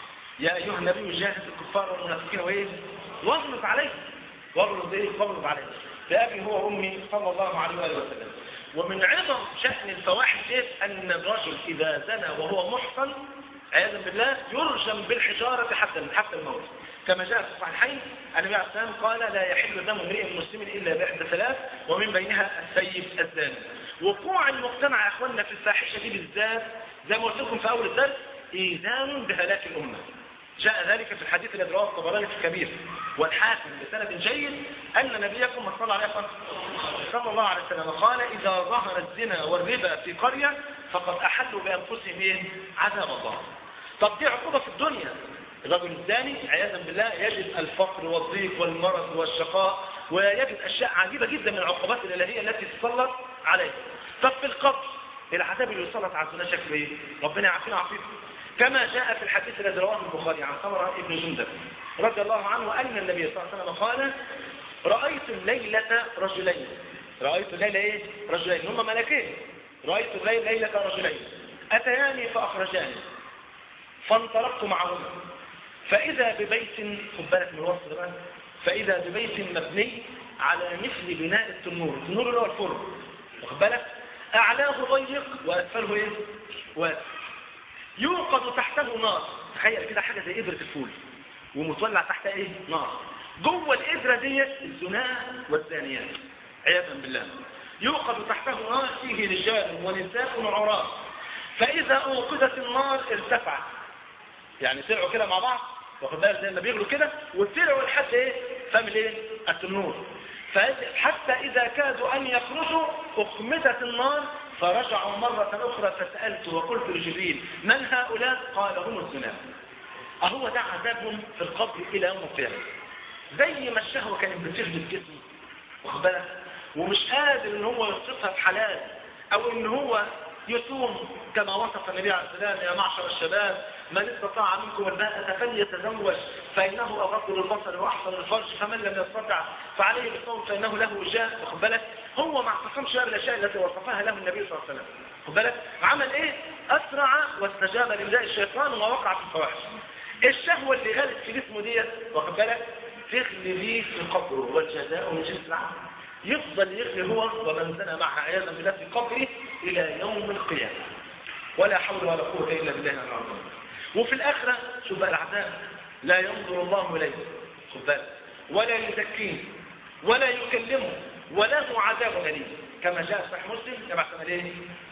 S2: يا ايها النبي جاهد الكفار والمنافقين وايه واغلط عليه واغلط ايه واغلط عليه بابي هو امي صلى الله عليه واله وسلم ومن عظم شأن الفواحش إيه؟ أن الرجل إذا زنى وهو محصن عياذا بالله يرجم بالحجارة حتى حتى الموت كما جاء في الصحيحين النبي عليه الصلاة والسلام قال لا يحل دم امرئ مسلم إلا بإحدى ثلاث ومن بينها السيب الزاني وقوع المجتمع يا اخواننا في الفاحشة دي بالذات زي ما قلت لكم في أول الدرس إيذان بهلاك الأمة جاء ذلك في الحديث الذي رواه الطبراني في الكبير والحاكم بسند جيد أن نبيكم صلى الله عليه وسلم صلى الله عليه وسلم قال إذا ظهر الزنا والربا في قرية فقد أحلوا بأنفسهم إيه؟ عذاب الله طب دي عقوبة في الدنيا الرجل الثاني عياذا بالله يجد الفقر والضيق والمرض والشقاء ويجد أشياء عجيبة جدا من العقوبات الإلهية التي تسلط عليه طب في القبر العذاب اللي يسلط على الزنا شكله ايه ربنا يعافينا ويعافيكم كما جاء في الحديث الذي رواه البخاري عن سمرة بن جندب رضي الله عنه أن النبي صلى الله عليه وسلم قال رأيت الليلة رجلين رأيت الليلة ايه رجلين هم ملكين رأيت الليل ليلة رجلين أتياني فأخرجاني فانطلقت معهما فإذا ببيت خد بالك من الوصف ده فإذا ببيت مبني على مثل بناء التنور التنور اللي هو الفرن واخد بالك أعلاه ضيق وأسفله إيه؟ واسع يوقد تحته نار تخيل كده حاجة زي إبرة الفول ومتولع تحتها إيه؟ نار جوه الإبرة ديت الزناء والزانيات عياذا بالله يوقد تحته نار فيه رجال ونساء عراة فإذا أوقدت النار ارتفعت يعني سرعوا كده مع بعض واخد بالك زي ما بيغلوا كده وسرعوا لحد ايه فم الايه التنور حتى إذا كادوا أن يخرجوا أخمدت النار فرجعوا مرة أخرى فسألت وقلت لجبريل من هؤلاء قال هم الزنا أهو ده عذابهم في القبر إلى يوم القيامة زي ما الشهوة كانت بتغلب جسمه واخد بالك ومش قادر ان هو يصرفها بحلال او ان هو يصوم كما وصف النبي عليه السلام يا معشر الشباب من استطاع منكم الباءة فليتزوج فإنه أغض للبصر وأحسن الفرج فمن لم يستطع فعليه بالصوم فإنه له وجاء واخد بالك هو ما اعتصمش بها بالأشياء التي وصفها له النبي صلى الله عليه وسلم واخد بالك عمل إيه أسرع واستجاب لنداء الشيطان ووقع في الفواحش الشهوة اللي غلت في جسمه ديت واخد بالك تغلي ليه في قبره والجزاء من جنس العمل يفضل يغلي هو ومن زنى معها عياذا بالله في قبره إلى يوم القيامة ولا حول ولا قوة إلا بالله العظيم وفي الآخرة شوف بقى العذاب لا ينظر الله إليه خد بالك ولا يزكيه ولا يكلمه وله عذاب أليم كما جاء صحيح مسلم كما احسن عليه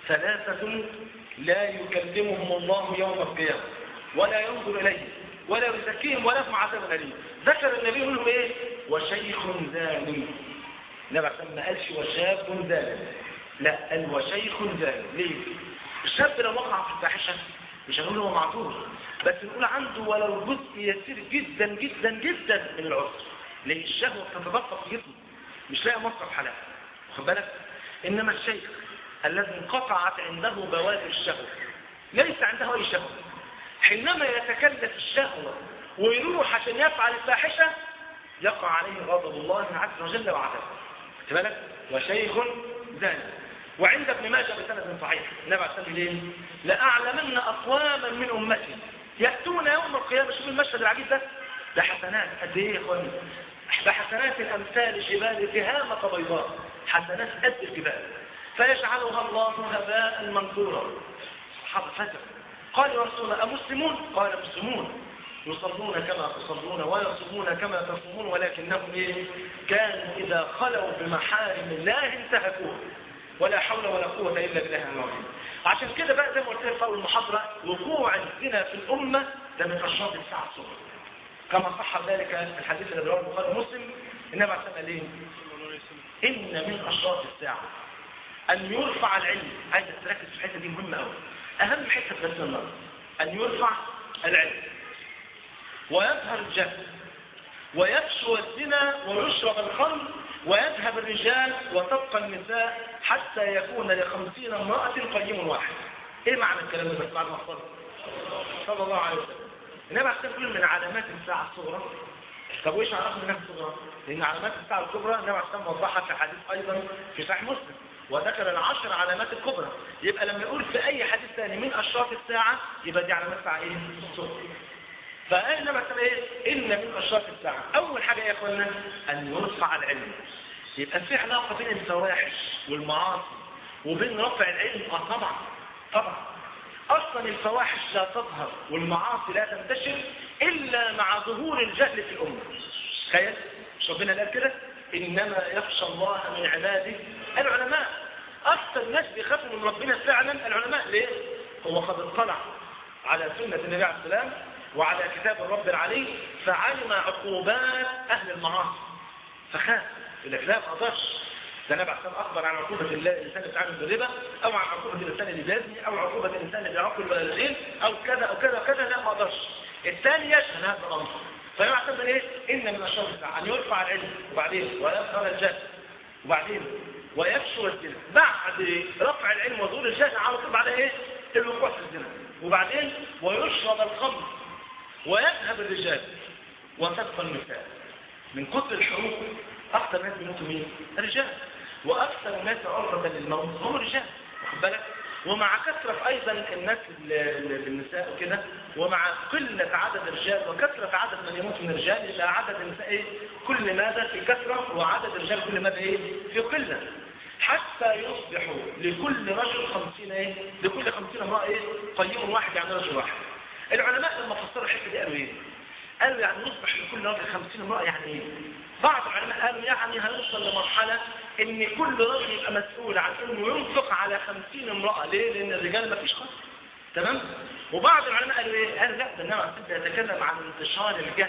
S2: ثلاثة لا يكلمهم الله يوم القيامة ولا ينظر إليه ولا يزكيهم ولهم عذاب أليم ذكر النبي منهم إيه وشيخ زاني النبي عليه ما قالش وشاب زاني لا قال وشيخ زاني ليه الشاب لو وقع في الفاحشه مش هنقول هو معذور بس نقول عنده ولو جزء يسير جدا جدا جدا من العذر لان الشهوه بتتدفق في جسمه مش لاقي مصرف حلال واخد بالك انما الشيخ الذي انقطعت عنده بوادر الشهوه ليس عنده اي شهوه حينما يتكلف الشهوه ويروح عشان يفعل الفاحشه يقع عليه غضب الله عز وجل وعذابه خد بالك وشيخ زاني وعند ابن ماجه بسند صحيح النبي عليه الصلاه والسلام لاعلمن اقواما من امتي ياتون يوم القيامه شوف المشهد العجيب ده ده حسنات قد ايه يا اخواني ده حسنات الامثال جبال تهامه بيضاء حسنات قد الجبال فيجعلها الله هباء منثورا صحابه فتر قال يا رسول الله امسلمون قال مسلمون يصلون كما تصلون ويصومون كما تصومون ولكنهم إيه؟ كانوا إذا خلوا بمحارم الله انتهكوه ولا حول ولا قوة إلا بالله العظيم عشان كده بقى زي ما قلت لك في أول المحاضرة وقوع الزنا في الأمة ده من أشراط الساعة الصغرى كما صح ذلك في الحديث الذي رواه البخاري ومسلم النبي عليه الصلاة والسلام إن من أشراط الساعة أن يرفع العلم عايز تركز في الحتة دي مهمة أوي أهم حتة في درس النهارده أن يرفع العلم ويظهر الجهل ويفشو الزنا ويشرب الخمر ويذهب الرجال وتبقى النساء حتى يكون لخمسين امرأة قيم واحد ايه معنى الكلام ده بس بعد ما اخبره صلى الله عليه وسلم انما عشان كل من علامات الساعة الصغرى طب وايش عرفنا منها الصغرى لان علامات الساعة الكبرى النبي عليه وضحها في حديث ايضا في صحيح مسلم وذكر العشر علامات الكبرى يبقى لما يقول في اي حديث ثاني من اشراط الساعة يبقى دي علامات الساعة ايه الصغرى فقال مثلا ايه ان من اشراط الساعه اول حاجه يا اخوانا ان يرفع العلم يبقى في علاقه بين الفواحش والمعاصي وبين رفع العلم اه طبعا طبعا اصلا الفواحش لا تظهر والمعاصي لا تنتشر الا مع ظهور الجهل في الامه تخيل مش ربنا قال كده انما يخشى الله من عباده العلماء اكثر ناس بيخافوا من ربنا فعلا العلماء ليه هو قد اطلع على سنه النبي عليه السلام وعلى كتاب الرب العلي فعلم عقوبات أهل المعاصي فخاف يقول لك لا ما اقدرش ده النبي عليه اخبر عن عقوبه الانسان اللي بيتعامل بالربا او عن عقوبه الانسان اللي بيزني او عقوبه الانسان اللي بيعاقب الوالدين او كذا او كذا وكذا لا ما اقدرش الثاني يشهد هذا الامر فيعتبر ايه ان من اشراط الساعه ان يرفع العلم وبعدين ويظهر الجهل وبعدين ويفشو الزنا بعد رفع العلم وظهور الجهل على طول بعد ايه الوقوع في الزنا وبعدين ويشرب الخمر ويذهب الرجال وتبقى النساء من كثر الحروب اكثر ناس بيموتوا مين الرجال واكثر الناس عرضه للموت هم الرجال واخد بالك ومع كثرة أيضا الناس للنساء وكده ومع قلة عدد الرجال وكثرة عدد من يموت من الرجال يبقى عدد النساء إيه؟ كل ماذا في كثرة وعدد الرجال كل ماذا إيه؟ في قلة حتى يصبح لكل رجل خمسين إيه؟ لكل خمسين امرأة إيه؟ قيم واحد يعني رجل واحد العلماء لما فسروا الحته دي قالوا ايه قالوا يعني يصبح لكل راجل 50 امراه يعني ايه بعض العلماء قالوا يعني هنوصل لمرحله ان كل راجل يبقى مسؤول عن انه ينفق على 50 امراه ليه لان الرجال ما فيش خالص تمام وبعض العلماء قالوا ايه قالوا لا ده النبي تبدا يتكلم عن انتشار الجهل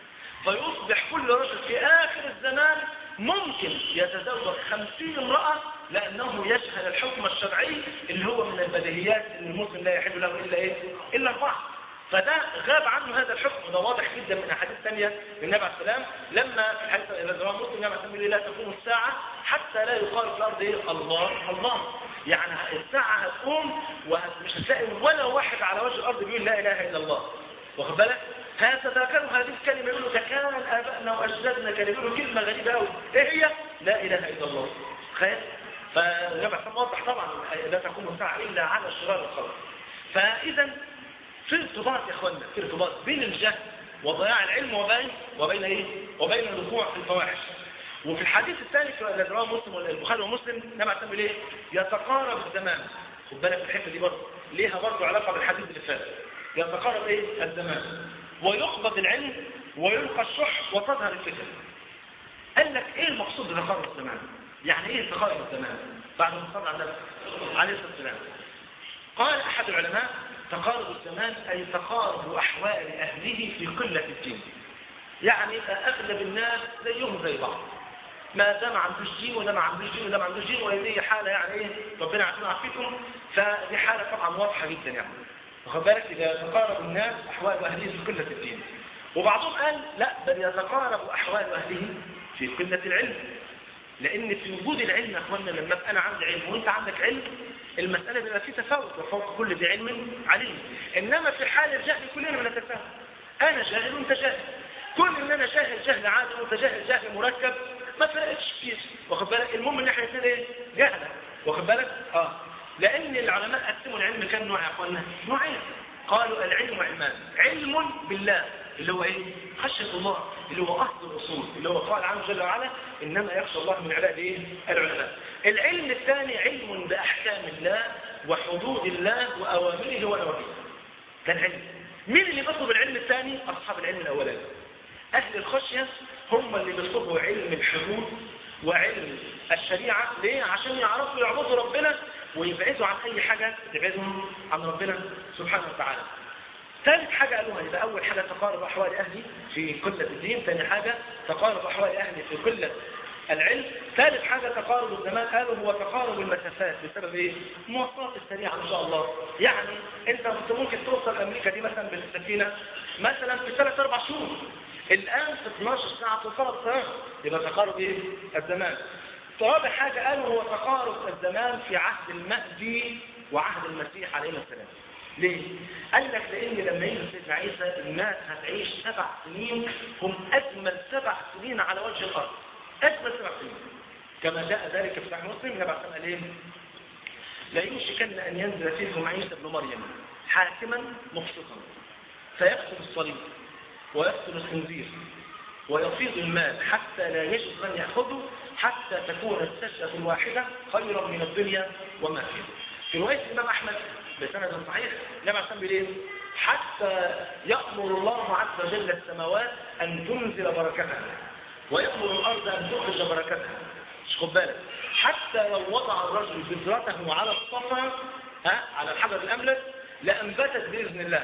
S2: فيصبح كل رجل في اخر الزمان ممكن يتزوج 50 امراه لانه يشهد الحكم الشرعي اللي هو من البديهيات ان المسلم لا يحل له الا ايه الا اربعه فده غاب عنه هذا الحكم وده واضح جدا من احاديث ثانيه للنبي عليه السلام لما في الحديث الذي رواه مسلم النبي عليه السلام لا تقوم الساعه حتى لا يقال في الارض ايه الله الله يعني الساعه هتقوم ومش هتلاقي ولا واحد على وجه الارض بيقول لا اله الا الله واخد بالك هيتذاكروا هذه الكلمه يقولوا ده كان ابائنا واجدادنا كانوا يقولوا كلمه غريبه قوي ايه هي لا اله الا الله تخيل فالنبي عليه السلام وضح طبعا لا تقوم الساعه الا على شرار الخلق فاذا في ارتباط يا اخوانا في ارتباط بين الجهل وضياع العلم وبين وبين ايه وبين الوقوع في الفواحش وفي الحديث الثاني الذي رواه مسلم البخاري ومسلم نبع تعمل ايه يتقارب الزمان خد بالك الحته دي برضه ليها برضه علاقه بالحديث اللي فات يتقارب ايه الزمان ويقبض العلم ويلقى الشح وتظهر الفتن قال لك ايه المقصود بتقارب الزمان يعني ايه تقارب الزمان بعد ما صلى على النبي عليه الصلاه والسلام قال احد العلماء تقارب الزمان أي تقارب أحوال أهله في قلة الدين يعني أغلب الناس زيهم زي بعض ما ده ما عندوش دين وده ما عندوش دين وده ما عندوش دين وهذه حالة يعني ايه ربنا عارفين عارفيكم فدي حالة طبعا واضحة جدا يعني واخد بالك إذا تقارب الناس أحوال أهله في قلة الدين وبعضهم قال لا بل يتقارب أحوال أهله في قلة العلم لأن في وجود العلم يا أخوانا لما أبقى أنا عندي علم وأنت عندك علم المسألة بيبقى فيه تفاوت وفوق كل ذي علم عليم إنما في حال الجهل كلنا بنتفاوت أنا جاهل وأنت جاهل كل إن أنا جاهل جهل عادي وأنت جاهل جهل مركب ما فرقتش كتير واخد بالك المهم إن إحنا الاثنين إيه جهلة واخد بالك آه لأن العلماء قسموا العلم كام نوع يا أخوانا نوعين قالوا العلم علمان علم بالله اللي هو ايه خشية الله اللي هو اصل الاصول اللي هو قال عنه جل وعلا انما يخشى الله من عباد ايه العلماء العلم الثاني علم باحكام الله وحدود الله واوامره ونواهيه ده العلم مين اللي بيطلب العلم الثاني اصحاب العلم الاولاني اهل الخشيه هم اللي بيطلبوا علم الحدود وعلم الشريعة ليه؟ عشان يعرفوا يعبدوا ربنا ويبعدوا عن أي حاجة تبعدهم عن ربنا سبحانه وتعالى ثالث حاجة قالوها يبقى أول حاجة تقارب أحوال أهلي في قلة الدين ثاني حاجة تقارب أحوال أهلي في قلة العلم ثالث حاجة تقارب الزمان قالوا هو تقارب المسافات بسبب ايه؟ المواصلات السريعة ان شاء الله يعني انت كنت ممكن توصل امريكا دي مثلا بالسفينة مثلا في ثلاث اربع شهور الان في 12 ساعة توصل الطيارة يبقى تقارب ايه؟ الزمان رابع حاجة قالوا هو تقارب الزمان في عهد المهدي وعهد المسيح عليه السلام ليه؟ قال لك لان لما يجي سيدنا عيسى الناس هتعيش سبع سنين هم اجمل سبع سنين على وجه الارض أجمل سبع سنين كما جاء ذلك في صحيح مسلم نبع سنة ليه لا يوشكن أن ينزل فيكم عيسى ابن مريم حاكما مقسطا فيقتل الصليب ويقتل الخنزير ويفيض المال حتى لا يجد من يأخذه حتى تكون السجدة الواحدة خيرا من الدنيا وما فيها في رواية الإمام أحمد بسند صحيح نبع سنة ليه حتى يأمر الله عز وجل السماوات أن تنزل بركتها ويأمر الأرض أن تخرج بركتها مش خد بالك حتى لو وضع الرجل بذرته على الصفا ها على الحجر الأملس لأنبتت بإذن الله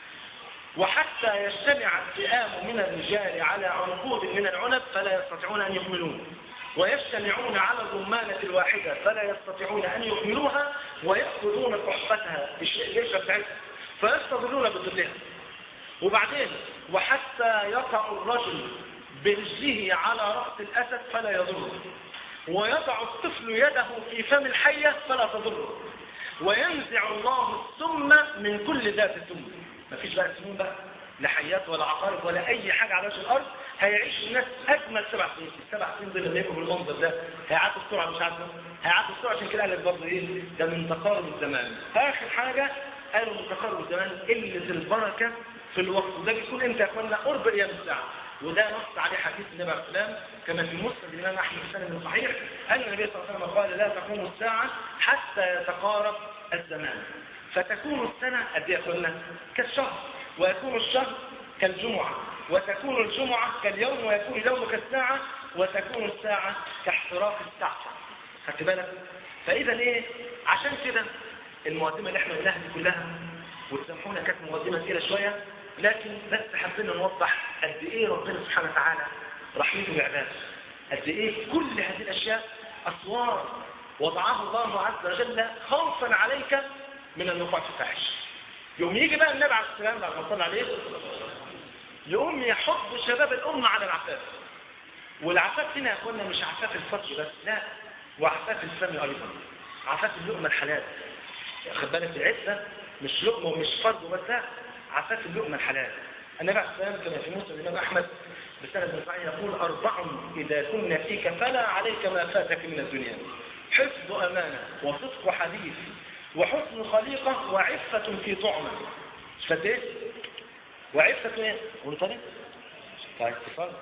S2: وحتى يجتمع الفئام من الرجال على عنقود من العنب فلا يستطيعون أن يحملون ويجتمعون على الرمانة الواحدة فلا يستطيعون أن يحملوها ويأخذون صحبتها الجيشة بتاعتها فيستظلون بظلها وبعدين وحتى يقع الرجل برجله على رأس الأسد فلا يضره ويضع الطفل يده في فم الحية فلا تضره وينزع الله السم من كل ذات سم مفيش بقى سموم بقى لا حيات ولا عقارب ولا أي حاجة على وجه الأرض هيعيش الناس أجمل سبع سنين السبع سنين دول لما يبقوا بالمنظر ده هيعدوا السرعة مش عارفه هيعدوا السرعة عشان كده قال لك برضه إيه ده من تقارب الزمان آخر حاجة قالوا من تقارب الزمان قلة البركة في الوقت وده بيكون امتى يا اخوانا قرب ايام الساعه وده نص عليه حديث النبي عليه السلام كما في مسند الامام احمد بن صحيح ان النبي صلى الله عليه وسلم قال لا تقوم الساعه حتى يتقارب الزمان فتكون السنه قد ايه قلنا كالشهر ويكون الشهر كالجمعه وتكون الجمعه كاليوم ويكون اليوم كالساعه وتكون الساعه كاحتراق الساعه خدت بالك فاذا ايه عشان كده المقدمه اللي احنا قلناها دي كلها وتسامحونا كانت مقدمه كده شويه لكن بس حبينا نوضح قد ايه ربنا سبحانه وتعالى رحمته بعباده قد ايه كل هذه الاشياء اسوار وضعها الله عز وجل خوفا عليك من الوقوع في الفاحش يوم يجي بقى النبي عليه السلام بعد ما صلى عليه يقوم يحض شباب الامه على العفاف والعفاف هنا يا اخوانا مش عفاف الفرج بس لا وعفاف الفم ايضا عفاف اللقمه الحلال خد بالك العزه مش لقمه ومش فرج بس لا عفاف اللقمة الحلال النبي عليه السلام كما في مسلم الإمام أحمد بسند صحيح يقول أربع إذا كنا فيك فلا عليك ما فاتك من الدنيا حفظ أمانة وصدق حديث وحسن خليقة وعفة في طعمة فد ايه؟ وعفة ايه؟ قولوا تاني؟ طيب اتصال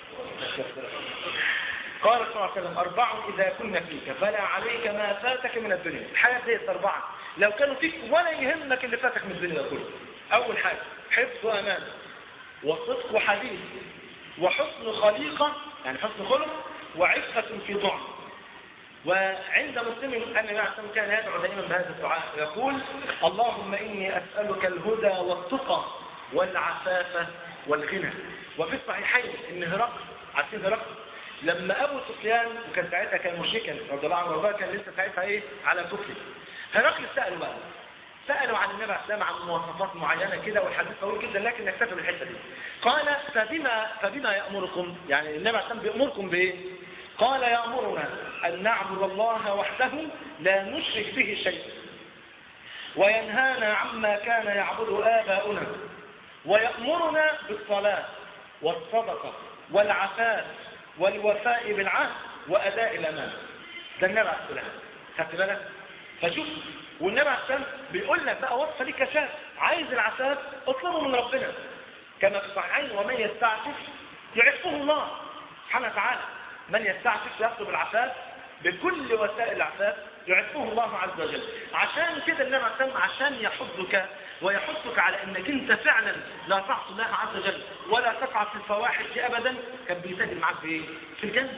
S2: قال صلى الله عليه وسلم أربع إذا كنا فيك فلا عليك ما فاتك من الدنيا الحياة دي أربعة لو كانوا فيك ولا يهمك اللي فاتك من الدنيا كله أول حاجة حفظ أمانة وصدق حديث وحسن خليقة يعني حسن خلق وعفة في طعم وعند مسلم أن النبي كان يدعو دائما بهذا الدعاء يقول اللهم إني أسألك الهدى والتقى والعفاف والغنى وفي الصحيحين إن هرقل عارفين هرقل لما أبو سفيان وكان ساعتها كان مشركا رضي الله عنه وارضاه كان لسه ساعتها إيه على كفر هرقل سأله بقى سألوا عن النبي عليه السلام عن مواصفات معينة كده والحديث طويل جدا لكن نكتفي بالحتة دي قال فبما فبما يأمركم يعني النبي عليه السلام بيأمركم بإيه قال يأمرنا أن نعبد الله وحده لا نشرك به شيئا وينهانا عما كان يعبد آباؤنا ويأمرنا بالصلاة والصدقة والعفاف والوفاء بالعهد وأداء الأمانة ده النبي عليه السلام خدت بالك فشوف والنبي عليه السلام بيقول لك بقى وصفه ليك كشاف عايز العفاف اطلبه من ربنا كما في الصحيحين ومن يستعفف يعفه الله سبحانه وتعالى من يستعفف يطلب العفاف بكل وسائل العفاف يعفه الله عز وجل عشان كده النبي عليه السلام عشان يحضك ويحثك على انك انت فعلا لا تعصي الله عز وجل ولا تقع في الفواحش ابدا كان بيسجل معاك في ايه؟ في الجنه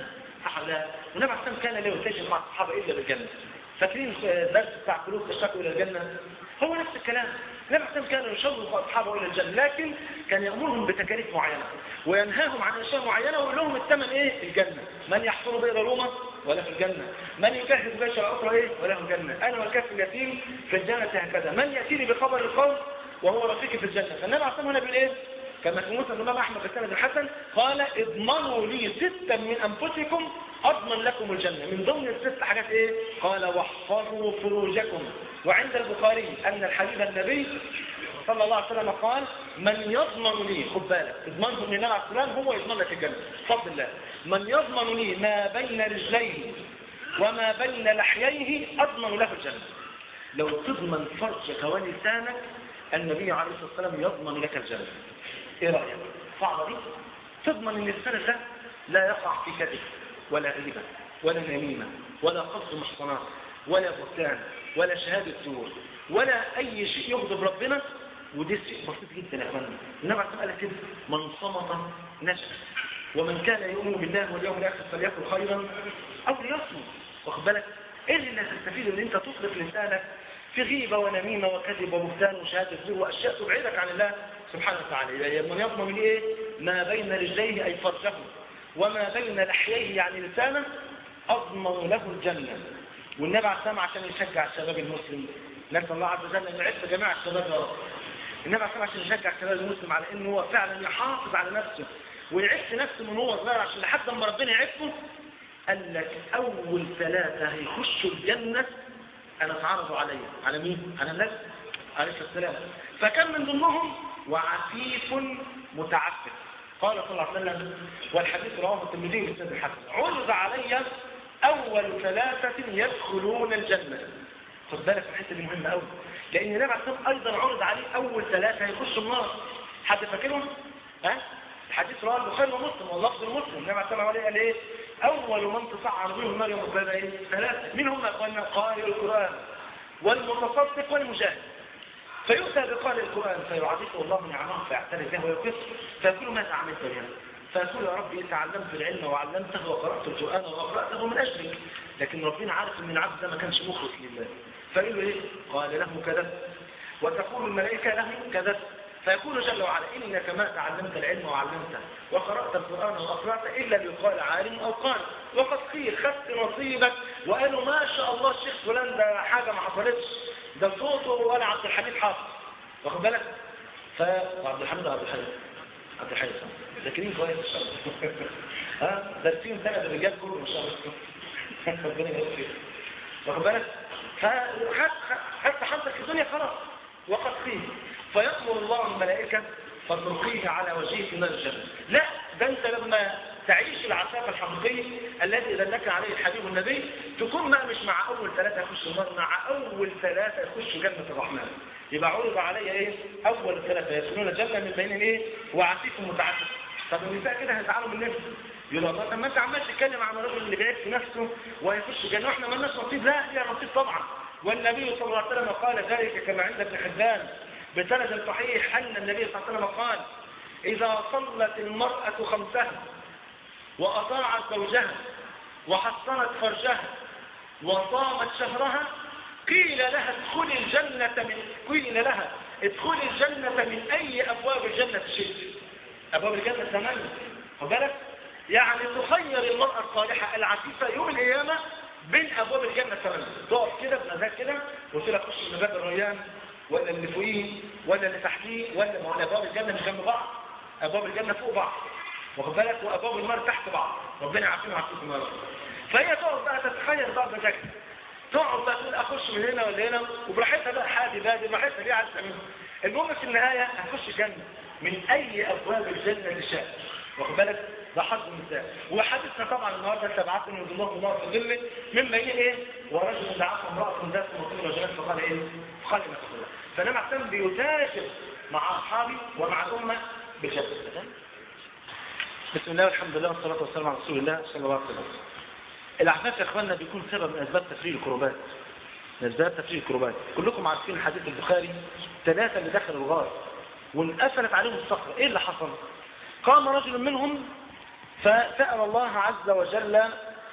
S2: صح ولا لا؟ والنبي عليه الصلاه والسلام كان لا يتجه مع الصحابه الا بالجنه فاكرين الدرس بتاع قلوب تشتاق الى الجنه هو نفس الكلام النبي عليه كان يشوق اصحابه الى الجنه لكن كان يامرهم بتكاليف معينه وينهاهم عن اشياء معينه ويقول لهم الثمن ايه الجنه من يحفر بئر روما ولا في الجنه من يجهز جيش العسرى ايه ولا في الجنه انا والكف اليتيم في الجنه هكذا من ياتيني بخبر القوم وهو رفيقي في الجنه فالنبي عليه الصلاه بيقول ايه كما في موسى الإمام أحمد بن الحسن قال اضمنوا لي ستا من أنفسكم أضمن لكم الجنة من ضمن الست حاجات إيه قال واحفظوا فروجكم وعند البخاري أن الحبيب النبي صلى الله عليه وسلم قال من يضمن لي خد بالك اضمنه من الله عليه السلام هو يضمن لك الجنة بفضل الله من يضمن لي ما بين رجليه وما بين لحييه أضمن له الجنة لو تضمن فرجك ولسانك النبي عليه الصلاة والسلام يضمن لك الجنة ايه رأيك صعبة دي تضمن ان السنة ده لا يقع في كذب ولا غيبة ولا نميمة ولا قصد محصنات ولا بهتان ولا شهادة زور ولا اي شيء يغضب ربنا ودي شيء بسيط جدا يا اخوانا النبي عليه قال كده من صمت نجح ومن كان يؤمن بالله واليوم الاخر فليكن خيرا او ليصمت واخد بالك ايه اللي هتستفيد ان انت تطلق لسانك في غيبة ونميمة وكذب وبهتان وشهادة زور واشياء تبعدك عن الله سبحانه وتعالى من يضمن ايه ما بين رجليه اي فرجه وما بين لحييه يعني لسانه اضمن له الجنة والنبي عليه السلام عشان يشجع الشباب المسلم نسال الله عز وجل ان يعز جميع الشباب يا رب النبي عليه السلام عشان يشجع الشباب المسلم على انه هو فعلا يحافظ على نفسه ويعف نفسه من هو صغير عشان لحد ما ربنا يعفه قال لك اول ثلاثة هيخشوا الجنة انا اتعرضوا عليا على مين على النبي عليه الصلاه والسلام فكان من ضمنهم وعفيف متعفف قال صلى الله عليه وسلم والحديث رواه الترمذي بسند الحسن عرض علي اول ثلاثه يدخلون الجنه خد بالك الحته دي مهمه قوي لان النبي عليه الصلاه ايضا عرض عليه اول ثلاثه هيخشوا النار حد فاكرهم ها الحديث رواه البخاري ومسلم واللفظ المسلم النبي عليه الصلاه والسلام قال ايه اول من تصعر بهم النار يوم القيامه ايه ثلاثه مين هم قال قارئ القران والمتصدق والمجاهد فيؤتى بقارئ القرآن فيعرفه الله نعمه فيعترف به ويقص فيقول ماذا عملت بها فيقول يا ربي تعلمت العلم وعلمته وقرأت القرآن وقرأته من أجلك لكن ربنا عارف ان العبد ده ما كانش مخلص لله فيقول له ايه قال له كذا وتقول الملائكة له كذا فيقول جل وعلا إنك ما تعلمت العلم وعلمته وقرأت القرآن وأقرأت إلا ليقال عالم أو قال وقد قيل خدت نصيبك وقالوا ما شاء الله الشيخ فلان ده حاجة ما حصلتش ده صوته ولا عبد الحميد حافظ واخد بالك فعبد الحميد عبد الحميد عبد الحميد ذاكرين كويس ان شاء الله ها دارسين سنة الرجال كله ان شاء الله ربنا يبارك فيك واخد بالك فخدت حظك في الدنيا خلاص وقد قيل فيأمر الله الملائكة فتلقيه على وجهه في نار الجنة لا ده انت لما تعيش العفاف الحقيقي الذي دلك عليه الحبيب النبي تكون ما مش مع اول ثلاثة يخشوا النار مع اول ثلاثة يخشوا جنة الرحمن يبقى عرض علي ايه اول ثلاثة يدخلون الجنة من بين الايه وعفيف متعفف طب النساء كده هيزعلوا من نفسه يقول الله طب ما انت عمال تتكلم عن الرجل اللي بيعيش في نفسه وهيخش الجنة واحنا ما لناش نصيب لا ليها نصيب طبعا والنبي صلى الله عليه وسلم قال ذلك كما عند ابن حبان بسند صحيح أن النبي صلى الله عليه وسلم قال إذا صلت المرأة خمسها وأطاعت زوجها وحصنت فرجها وصامت شهرها قيل لها ادخلي الجنة من قيل لها ادخلي الجنة من أي أبواب الجنة شئت أبواب الجنة ثمانية بالك يعني تخير المرأة الصالحة العفيفة يوم القيامة بين أبواب الجنة ثمانية تقف كده بمزاج كده وتقول لك خش من باب الريان ولا اللي فوقيه ولا اللي تحتيه ولا ما هو ابواب الجنه مش جنب بعض ابواب الجنه فوق بعض واخد بالك وابواب النار تحت بعض ربنا يعافينا ويعافيكم يا رب فهي تقعد بقى تتخيل بقى بمزاجها تقعد بقى تقول اخش من هنا ولا هنا وبراحتها بقى حادي بادي براحتها دي عايز تعملها المهم في النهايه هتخش الجنه من اي ابواب الجنه تشاء واخد بالك ده حظ النساء وحدثنا طبعا النهارده سبعات من الله الله في ظله من بين ايه ورجل دعاه امراه ذات مطيل وجلال فقال ايه قال ما تقول فانا معتم بيتاجر مع اصحابي ومع الامه بجد بسم الله والحمد لله والصلاه والسلام على رسول الله صلى الله عليه وسلم العفاف يا اخواننا بيكون سبب من اسباب تفريج الكروبات من اسباب تفريج الكروبات كلكم عارفين حديث البخاري ثلاثه اللي دخلوا الغار وانقفلت عليهم الصخره ايه اللي حصل قام رجل منهم فسأل الله عز وجل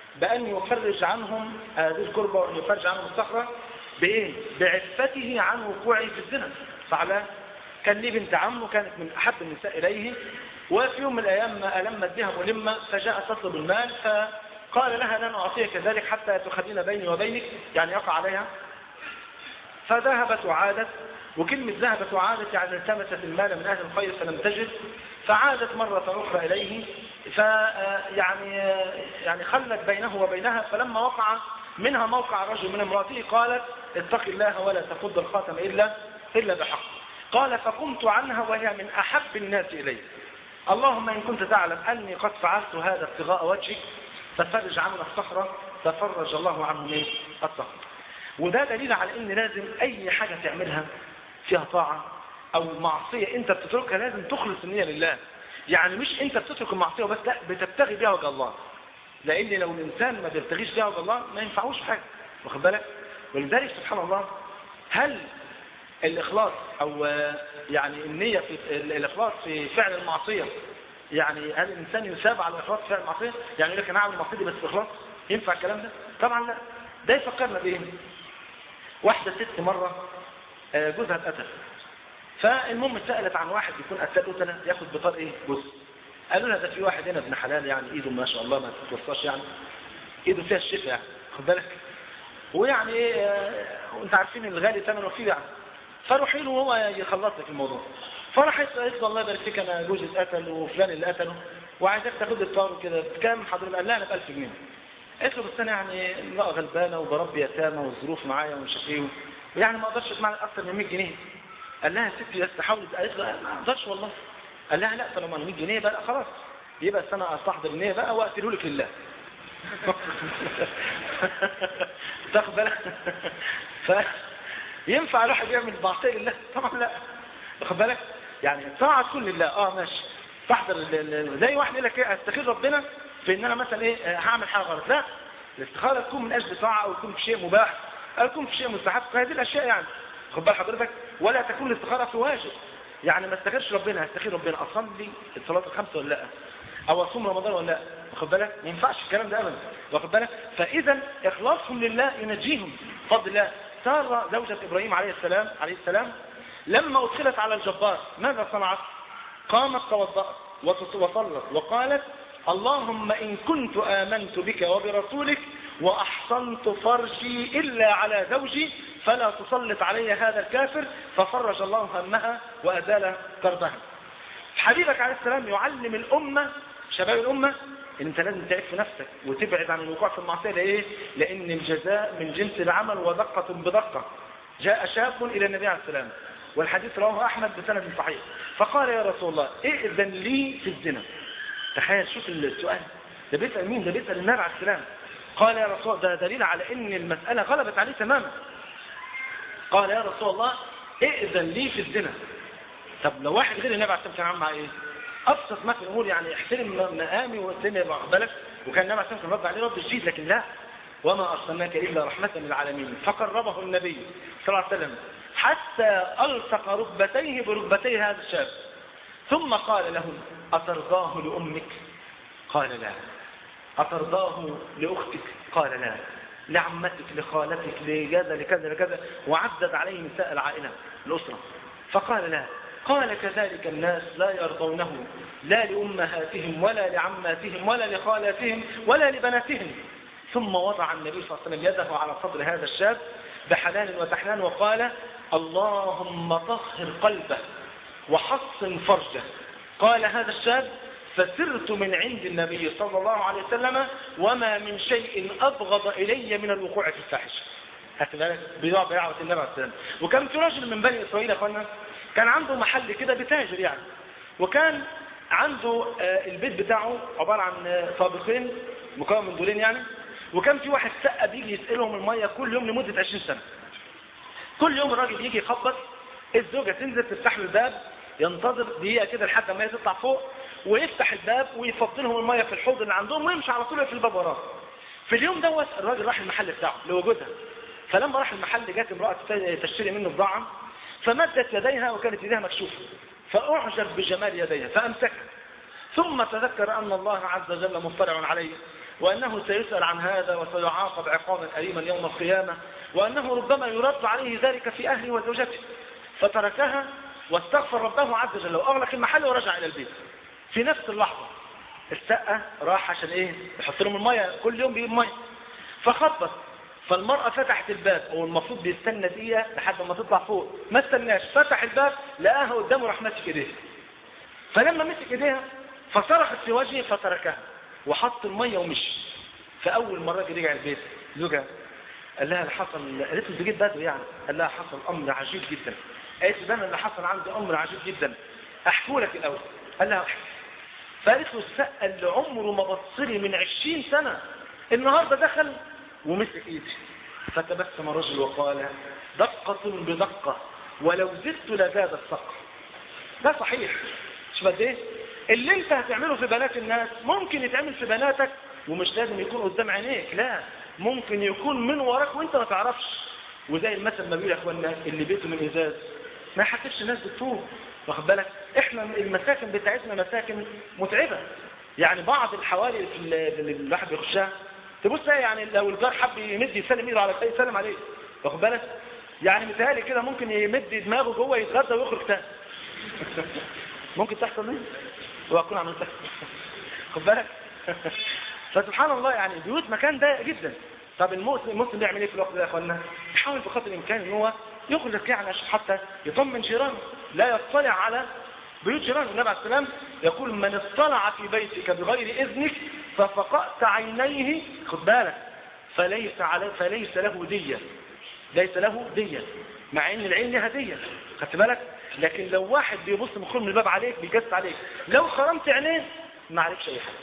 S2: بأن يفرج عنهم هذه الكربة وأن يفرج عنهم الصخرة بإيه؟ بعفته عن وقوعه في الزنا فعلا كان لي بنت عمه كانت من أحب النساء إليه وفي يوم من الأيام ألمت بها ملمة فجاءت تطلب المال فقال لها لن أعطيك ذلك حتى تخلين بيني وبينك يعني يقع عليها فذهبت وعادت وكلمة ذهبت وعادت يعني التمست المال من أهل الخير فلم تجد فعادت مرة أخرى إليه فيعني يعني خلت بينه وبينها فلما وقع منها موقع رجل من امراته قالت اتق الله ولا تفض الخاتم إلا, إلا بحق قال فقمت عنها وهي من أحب الناس إلي اللهم إن كنت تعلم أني قد فعلت هذا ابتغاء وجهك ففرج عنا الصخرة ففرج الله عنه من الصخرة وده دليل على ان لازم اي حاجة تعملها فيها طاعة او معصية انت بتتركها لازم تخلص النية لله يعني مش انت بتترك المعصية وبس لا بتبتغي بها وجه الله لان لو الانسان ما بيبتغيش بها وجه الله ما ينفعوش حاجة واخد بالك ولذلك سبحان الله هل الاخلاص او يعني النية في الاخلاص في فعل المعصية يعني هل الانسان يثاب على الاخلاص في فعل المعصية يعني يقول لك انا اعمل المعصية دي بس باخلاص ينفع الكلام ده طبعا لا ده يفكرنا بايه واحدة ست مرة جوزها اتقتل فالمهم سألت عن واحد يكون قتل قتلة ياخد بطار ايه جوز قالوا لها ده في واحد هنا ابن حلال يعني ايده ما شاء الله ما تتوصاش يعني ايده فيها الشفا يعني خد بالك ويعني ايه وانت عارفين الغالي ثمنه فيه يعني فروحي له وهو يخلص لك الموضوع فراحت قالت له الله يبارك فيك انا جوزي اتقتل وفلان اللي قتله وعايزك تاخد الطار كده بكام حضرتك قال لها انا ب 1000 جنيه قلت له بس انا يعني امراه غلبانه وبربي يتامى والظروف معايا ومش عارف ايه يعني ما اقدرش اسمع اكتر من 100 جنيه قال لها ستي بس حاول قالت له ما اقدرش والله قال لها لا طالما 100 جنيه بقى لا خلاص يبقى انا استحضر النيه بقى واقتله لك لله تاخد بالك ف ينفع الواحد يعمل معصيه لله طبعا لا واخد بالك يعني طاعه تكون لله اه ماشي تحضر زي واحد يقول لك ايه استخير ربنا في ان انا مثلا ايه هعمل حاجه غلط لا الاستخاره تكون من اجل طاعه او تكون في شيء مباح او تكون في شيء مستحب فهذه الاشياء يعني خد بال حضرتك ولا تكون الاستخاره في واجب يعني ما استخيرش ربنا هستخير ربنا اصلي الصلاه الخمسه ولا لا او اصوم رمضان ولا لا واخد بالك ما ينفعش الكلام ده ابدا واخد بالك فاذا اخلاصهم لله ينجيهم بفضل الله ساره زوجة ابراهيم عليه السلام عليه السلام لما ادخلت على الجبار ماذا صنعت قامت توضأت وصلت وقالت اللهم إن كنت آمنت بك وبرسولك وأحصنت فرجي إلا على زوجي فلا تسلط علي هذا الكافر ففرج الله همها وأزال كربها حبيبك عليه السلام يعلم الأمة شباب الأمة ان انت لازم تعرف نفسك وتبعد عن الوقوع في المعصية لإيه؟ لأن الجزاء من جنس العمل ودقة بدقة جاء شاب إلى النبي عليه السلام والحديث رواه أحمد بسند صحيح فقال يا رسول الله ائذن لي في الزنا تخيل شوف السؤال ده بيسأل مين ده بيسأل النبي عليه السلام قال يا رسول ده دليل على ان المسألة غلبت عليه تماما قال يا رسول الله ائذن لي في الزنا طب لو واحد غير النبي عليه السلام كان عامل معاه ايه ابسط ما في الامور يعني احترم مقامي واحترم بالك وكان النبي عليه السلام كان رد عليه رد شديد لكن لا وما ارسلناك الا رحمه للعالمين فقربه النبي صلى الله عليه وسلم حتى الصق ركبتيه بركبتي هذا الشاب ثم قال له أترضاه لأمك قال لا أترضاه لأختك قال لا لعمتك لخالتك لكذا لكذا لكذا وعدد عليه نساء العائلة الأسرة فقال لا قال كذلك الناس لا يرضونه لا لأمهاتهم ولا لعماتهم ولا لخالاتهم ولا لبناتهم ثم وضع النبي صلى الله عليه وسلم يده على صدر هذا الشاب بحنان وتحنان وقال اللهم طهر قلبه وحصن فرجه قال هذا الشاب فسرت من عند النبي صلى الله عليه وسلم وما من شيء أبغض إلي من الوقوع في الفاحشة هكذا بيضع بدعوة النبي عليه السلام وكان في رجل من بني إسرائيل أخوانا كان عنده محل كده بتاجر يعني وكان عنده البيت بتاعه عبارة عن طابقين مكون من دولين يعني وكان في واحد سقة بيجي يسألهم المية كل يوم لمدة 20 سنة كل يوم الراجل يجي يخبط الزوجة تنزل تفتح له الباب ينتظر دقيقة كده لحد ما هي تطلع فوق ويفتح الباب ويفضي لهم المية في الحوض اللي عندهم ويمشي على طول في الباب وراه في اليوم دوت الراجل راح المحل بتاعه لوجودها فلما راح المحل جات امرأة تشتري منه بضاعة فمدت يديها وكانت يديها مكشوفة فأعجب بجمال يديها فأمسكها ثم تذكر أن الله عز وجل مطلع عليه وأنه سيسأل عن هذا وسيعاقب عقابا أليما يوم القيامة وأنه ربما يرد عليه ذلك في أهله وزوجته فتركها واستغفر ربه عز وجل وأغلق المحل ورجع إلى البيت في نفس اللحظة السقة راح عشان إيه يحط لهم المية كل يوم بيجيب مية فخبط فالمرأة فتحت الباب هو المفروض بيستنى دقيقة لحد ما تطلع فوق ما استناش فتح الباب لقاها قدامه راح ماسك ايديها فلما مسك ايديها فصرخت في وجهه فتركها وحط المية ومشي فأول مرة جه رجع البيت زوجها قال لها اللي حصل قالت له انت جيت بدري يعني قال لها حصل أمر عجيب جدا قالت له انا اللي حصل عندي أمر عجيب جدا أحكوا لك الأول قال لها احكي فقالت له السقة اللي عمره ما بصلي من عشرين سنة النهاردة دخل ومسك ايدي فتبسم الرجل وقال دقة بدقة ولو زدت لزاد الصقر ده صحيح مش بد ايه اللي انت هتعمله في بنات الناس ممكن يتعمل في بناتك ومش لازم يكون قدام عينيك لا ممكن يكون من وراك وانت ما تعرفش وزي المثل ما بيقول يا اخوانا اللي بيته من ازاز ما يحسبش الناس بالطول واخد بالك احنا المساكن بتاعتنا مساكن متعبه يعني بعض الحوالي اللي الواحد بيخشها تبص يعني لو الجار حب يمد يسلم ايده على الثاني يسلم عليه واخد بالك يعني مثالي كده ممكن يمد دماغه جوه يتغدى ويخرج تاني ممكن تحصل ليه واكون عملت خد بالك فسبحان الله يعني بيوت مكان ضيق جدا طب المسلم المسلم بيعمل ايه في الوقت ده يا اخوانا يحاول بقدر الامكان ان هو يخرج يعني عشان حتى يطمن جيرانه لا يطلع على بيوت جيرانه النبي عليه السلام يقول من اطلع في بيتك بغير اذنك ففقأت عينيه خد بالك فليس على فليس له دية ليس له دية مع ان العين لها دية خدت بالك لكن لو واحد بيبص من خرم الباب عليك بيجس عليك لو خرمت عينيه ما عليكش اي حاجه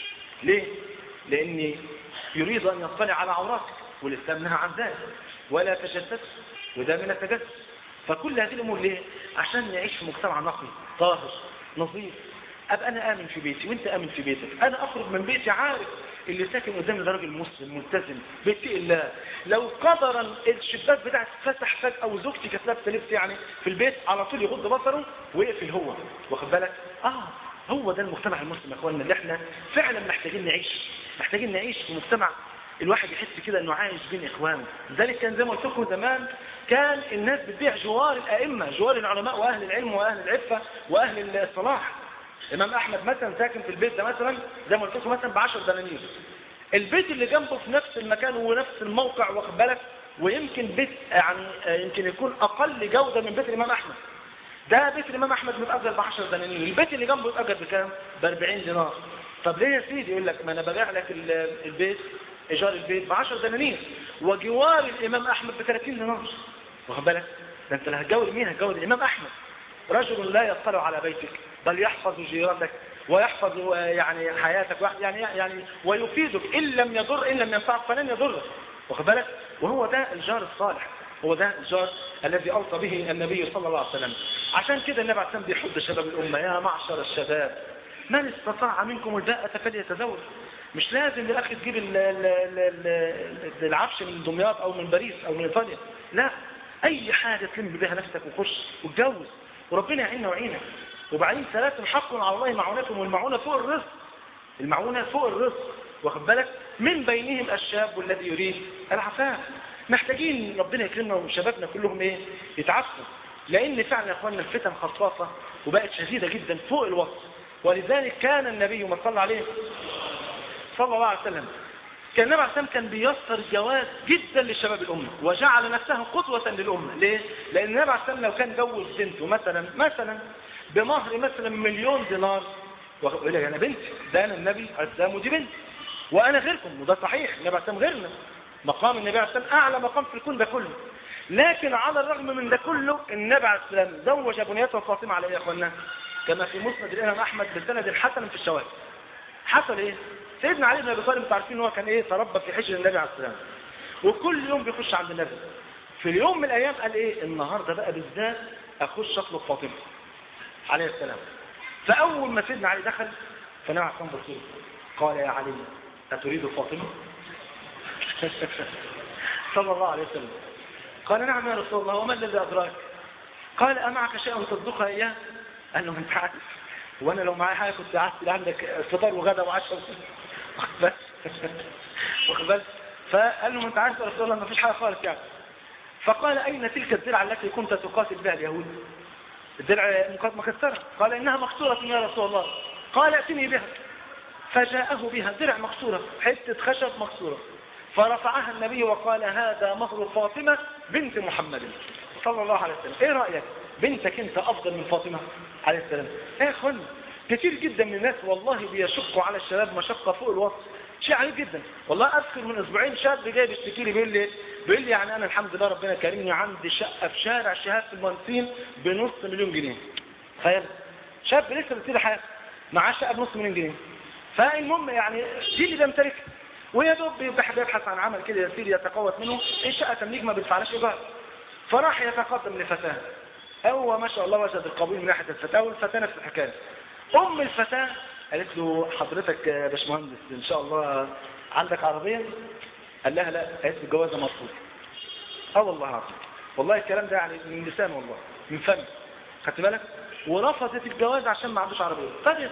S2: ليه لاني يريد ان يطلع على عوراتك والاسلام نهى عن ذلك ولا تجسس وده من التجسس فكل هذه الامور ليه عشان نعيش في مجتمع نقي طاهر نظيف ابقى انا امن في بيتي وانت امن في بيتك انا اخرج من بيتي عارف اللي ساكن قدامي ده راجل مسلم ملتزم بيتقي الله لو قدرا الشباك بتاعك فتح فجأة او زوجتي كانت لابسه لبس يعني في البيت على طول يغض بصره ويقفل هو واخد بالك اه هو ده المجتمع المسلم يا اخوانا اللي احنا فعلا محتاجين نعيش محتاجين نعيش في مجتمع الواحد يحس كده انه عايش بين اخوانه لذلك كان زي ما قلت لكم زمان كان الناس بتبيع جوار الائمه جوار العلماء واهل العلم واهل العفه واهل الصلاح امام احمد مثلا ساكن في البيت ده مثلا زي ما قلت لكم مثلا ب 10 دنانير البيت اللي جنبه في نفس المكان ونفس الموقع واخد بالك ويمكن بيت يعني يمكن يكون اقل جوده من بيت الامام احمد ده بيت الامام احمد متاجر ب 10 دنانير البيت اللي جنبه متاجر بكام ب 40 دينار طب ليه يا سيدي يقول لك ما انا ببيع لك البيت ايجار البيت ب 10 دنانير وجوار الامام احمد ب 30 دينار واخد بالك ده انت اللي هتجوز مين هتجوز الامام احمد رجل لا يطلع على بيتك بل يحفظ جيرانك ويحفظ يعني حياتك يعني يعني ويفيدك ان لم يضر ان لم ينفعك فلن يضرك واخد بالك وهو ده الجار الصالح هو ده الجار الذي اوصى به النبي صلى الله عليه وسلم عشان كده النبي عليه السلام بيحض شباب الامه يا معشر الشباب من استطاع منكم الباءة فليتزوج مش لازم للاخ تجيب ال ال ال العفش من دمياط او من باريس او من ايطاليا لا اي حاجه تلم بها نفسك وخش واتجوز وربنا يعيننا ويعينك وبعدين ثلاث حق على الله معونتهم والمعونة فوق الرزق المعونة فوق الرزق واخد بالك من بينهم الشاب الذي يريد العفاف محتاجين ربنا يكرمنا وشبابنا كلهم ايه يتعفوا لان فعلا يا اخواننا الفتن خصاصة وبقت شديدة جدا فوق الوصف ولذلك كان النبي ما صلى عليه صلى الله عليه وسلم كان النبي عليه السلام كان بيسر الجواز جدا لشباب الأمة وجعل نفسه قدوة للأمة ليه؟ لأن النبي عليه السلام لو كان جوز بنته مثلا مثلا بمهر مثلا مليون دينار يقول لك أنا بنتي ده أنا النبي عليه السلام ودي بنتي وأنا غيركم وده صحيح النبي عليه السلام غيرنا مقام النبي عليه السلام أعلى مقام في الكون ده كله لكن على الرغم من ده كله النبي عليه السلام زوج بنيته فاطمة على إيه يا أخوانا كما في مسند الإمام أحمد بسند حسن في الشواهد حصل إيه سيدنا علي بن ابي طالب انتوا عارفين ان هو كان ايه تربى في حجر النبي عليه السلام وكل يوم بيخش عند النبي في اليوم من الايام قال ايه النهارده بقى بالذات اخش اطلب فاطمه عليه السلام فاول ما سيدنا علي دخل فنبي عليه السلام بصير قال يا علي اتريد فاطمه صلى الله عليه وسلم قال نعم يا رسول الله وما الذي ادراك قال امعك شيء تصدقها اياه قال له انت عارف وانا لو معايا حاجه كنت قعدت عندك فطار وغدا وعشاء بس واخد بالك فقال له ما انت عارف يا رسول الله ما فيش حاجه خالص يعني فقال اين تلك الدرع التي كنت تقاتل بها اليهود الدرع مكسره قال انها مكسوره يا رسول الله قال ائتني بها فجاءه بها درع مكسوره حته خشب مكسوره فرفعها النبي وقال هذا مهر فاطمه بنت محمد صلى الله عليه وسلم ايه رايك بنتك انت افضل من فاطمه عليه السلام ايه يا اخوان كتير جدا من الناس والله بيشقوا على الشباب مشقه فوق الوصف شيء عجيب جدا والله اذكر من اسبوعين شاب جاي بيشتكي لي بيقول لي بيقول لي يعني انا الحمد لله ربنا كرمني عندي شقه في شارع شهاده المهندسين بنص مليون جنيه تخيل شاب لسه بيبتدي حياته معاه شقه بنص مليون جنيه فالمهم يعني دي اللي بيمتلكها ويا دوب بيبحث عن عمل كده يسير يتقوت منه الشقه تمليك ما بيدفعلاش ايجار فراح يتقدم لفتاه هو ما شاء الله وجد القبول من ناحيه الفتاه والفتاه نفس الحكايه ام الفتاه قالت له حضرتك يا باشمهندس ان شاء الله عندك عربيه قال لها لا قالت له الجوازه مرفوض اه والله عظيم والله الكلام ده يعني من لسان والله من فم خدت بالك ورفضت الجواز عشان ما عندوش عربيه فرق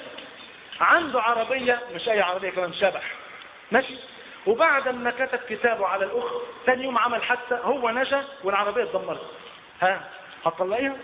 S2: عنده عربيه مش اي عربيه كمان شبح ماشي وبعد ما كتب كتابه على الاخت ثاني يوم عمل حادثه هو نجا والعربيه اتدمرت ها هتطلقيها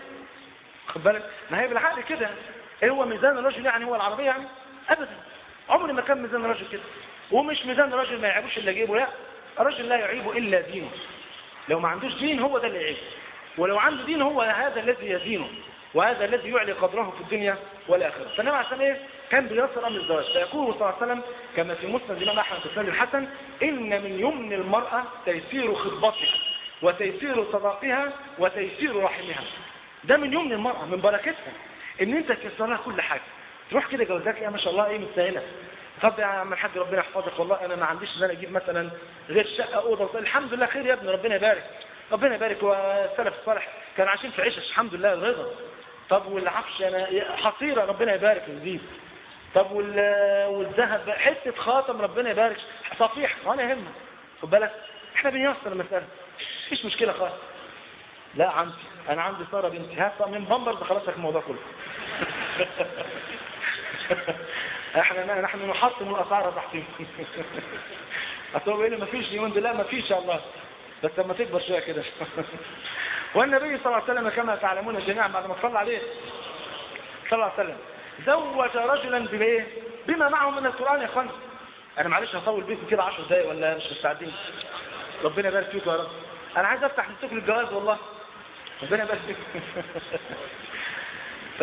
S2: خد بالك ما هي بالعقل كده ايه هو ميزان الرجل يعني هو العربيه يعني ابدا عمري ما كان ميزان الرجل كده ومش ميزان الرجل ما يعيبوش اللي جيبه لا الرجل لا يعيبه الا دينه لو ما عندوش دين هو ده اللي يعيبه ولو عنده دين هو هذا الذي يدينه وهذا الذي يعلي قدره في الدنيا والآخرة فالنبي عليه الصلاة ايه كان بيصر أمر الزواج فيقول صلى الله عليه وسلم كما في مسند الإمام أحمد بن الحسن إن من يمن المرأة تيسير خطبتها وتيسير صداقها وتيسير رحمها ده من يمن المرأة من بركتها ان انت تيسر لها كل حاجة تروح كده جوازات يا ما شاء الله ايه مستاهله طب يا عم الحاج ربنا يحفظك والله انا ما عنديش ان انا اجيب مثلا غير شقه اوضه الحمد لله خير يا ابني ربنا يبارك ربنا يبارك والسلف الصالح كان عايشين في عيشه الحمد لله رضا طب والعفش انا حصيره ربنا يبارك ويزيد طب والذهب حته خاتم ربنا يبارك صفيح وانا يهمك خد بالك احنا بنيسر المساله مفيش مشكله خالص لا عندي انا عندي ساره بنتي هات من بامبرز خلاص لك الموضوع كله احنا نحن نحطم الاسعار تحتيم هتقول لي مفيش اليومين دول لا مفيش ان شاء الله بس لما تكبر شويه كده والنبي صلى الله عليه وسلم كما تعلمون جميعا بعد ما صلى عليه صلى الله عليه وسلم زوج رجلا بايه بما معه من القران يا اخوان انا معلش هطول بيكم كده 10 دقايق ولا مش مستعدين ربنا يبارك فيكم يا رب انا عايز افتح نسوق للجواز والله ربنا يبارك فيكم ف...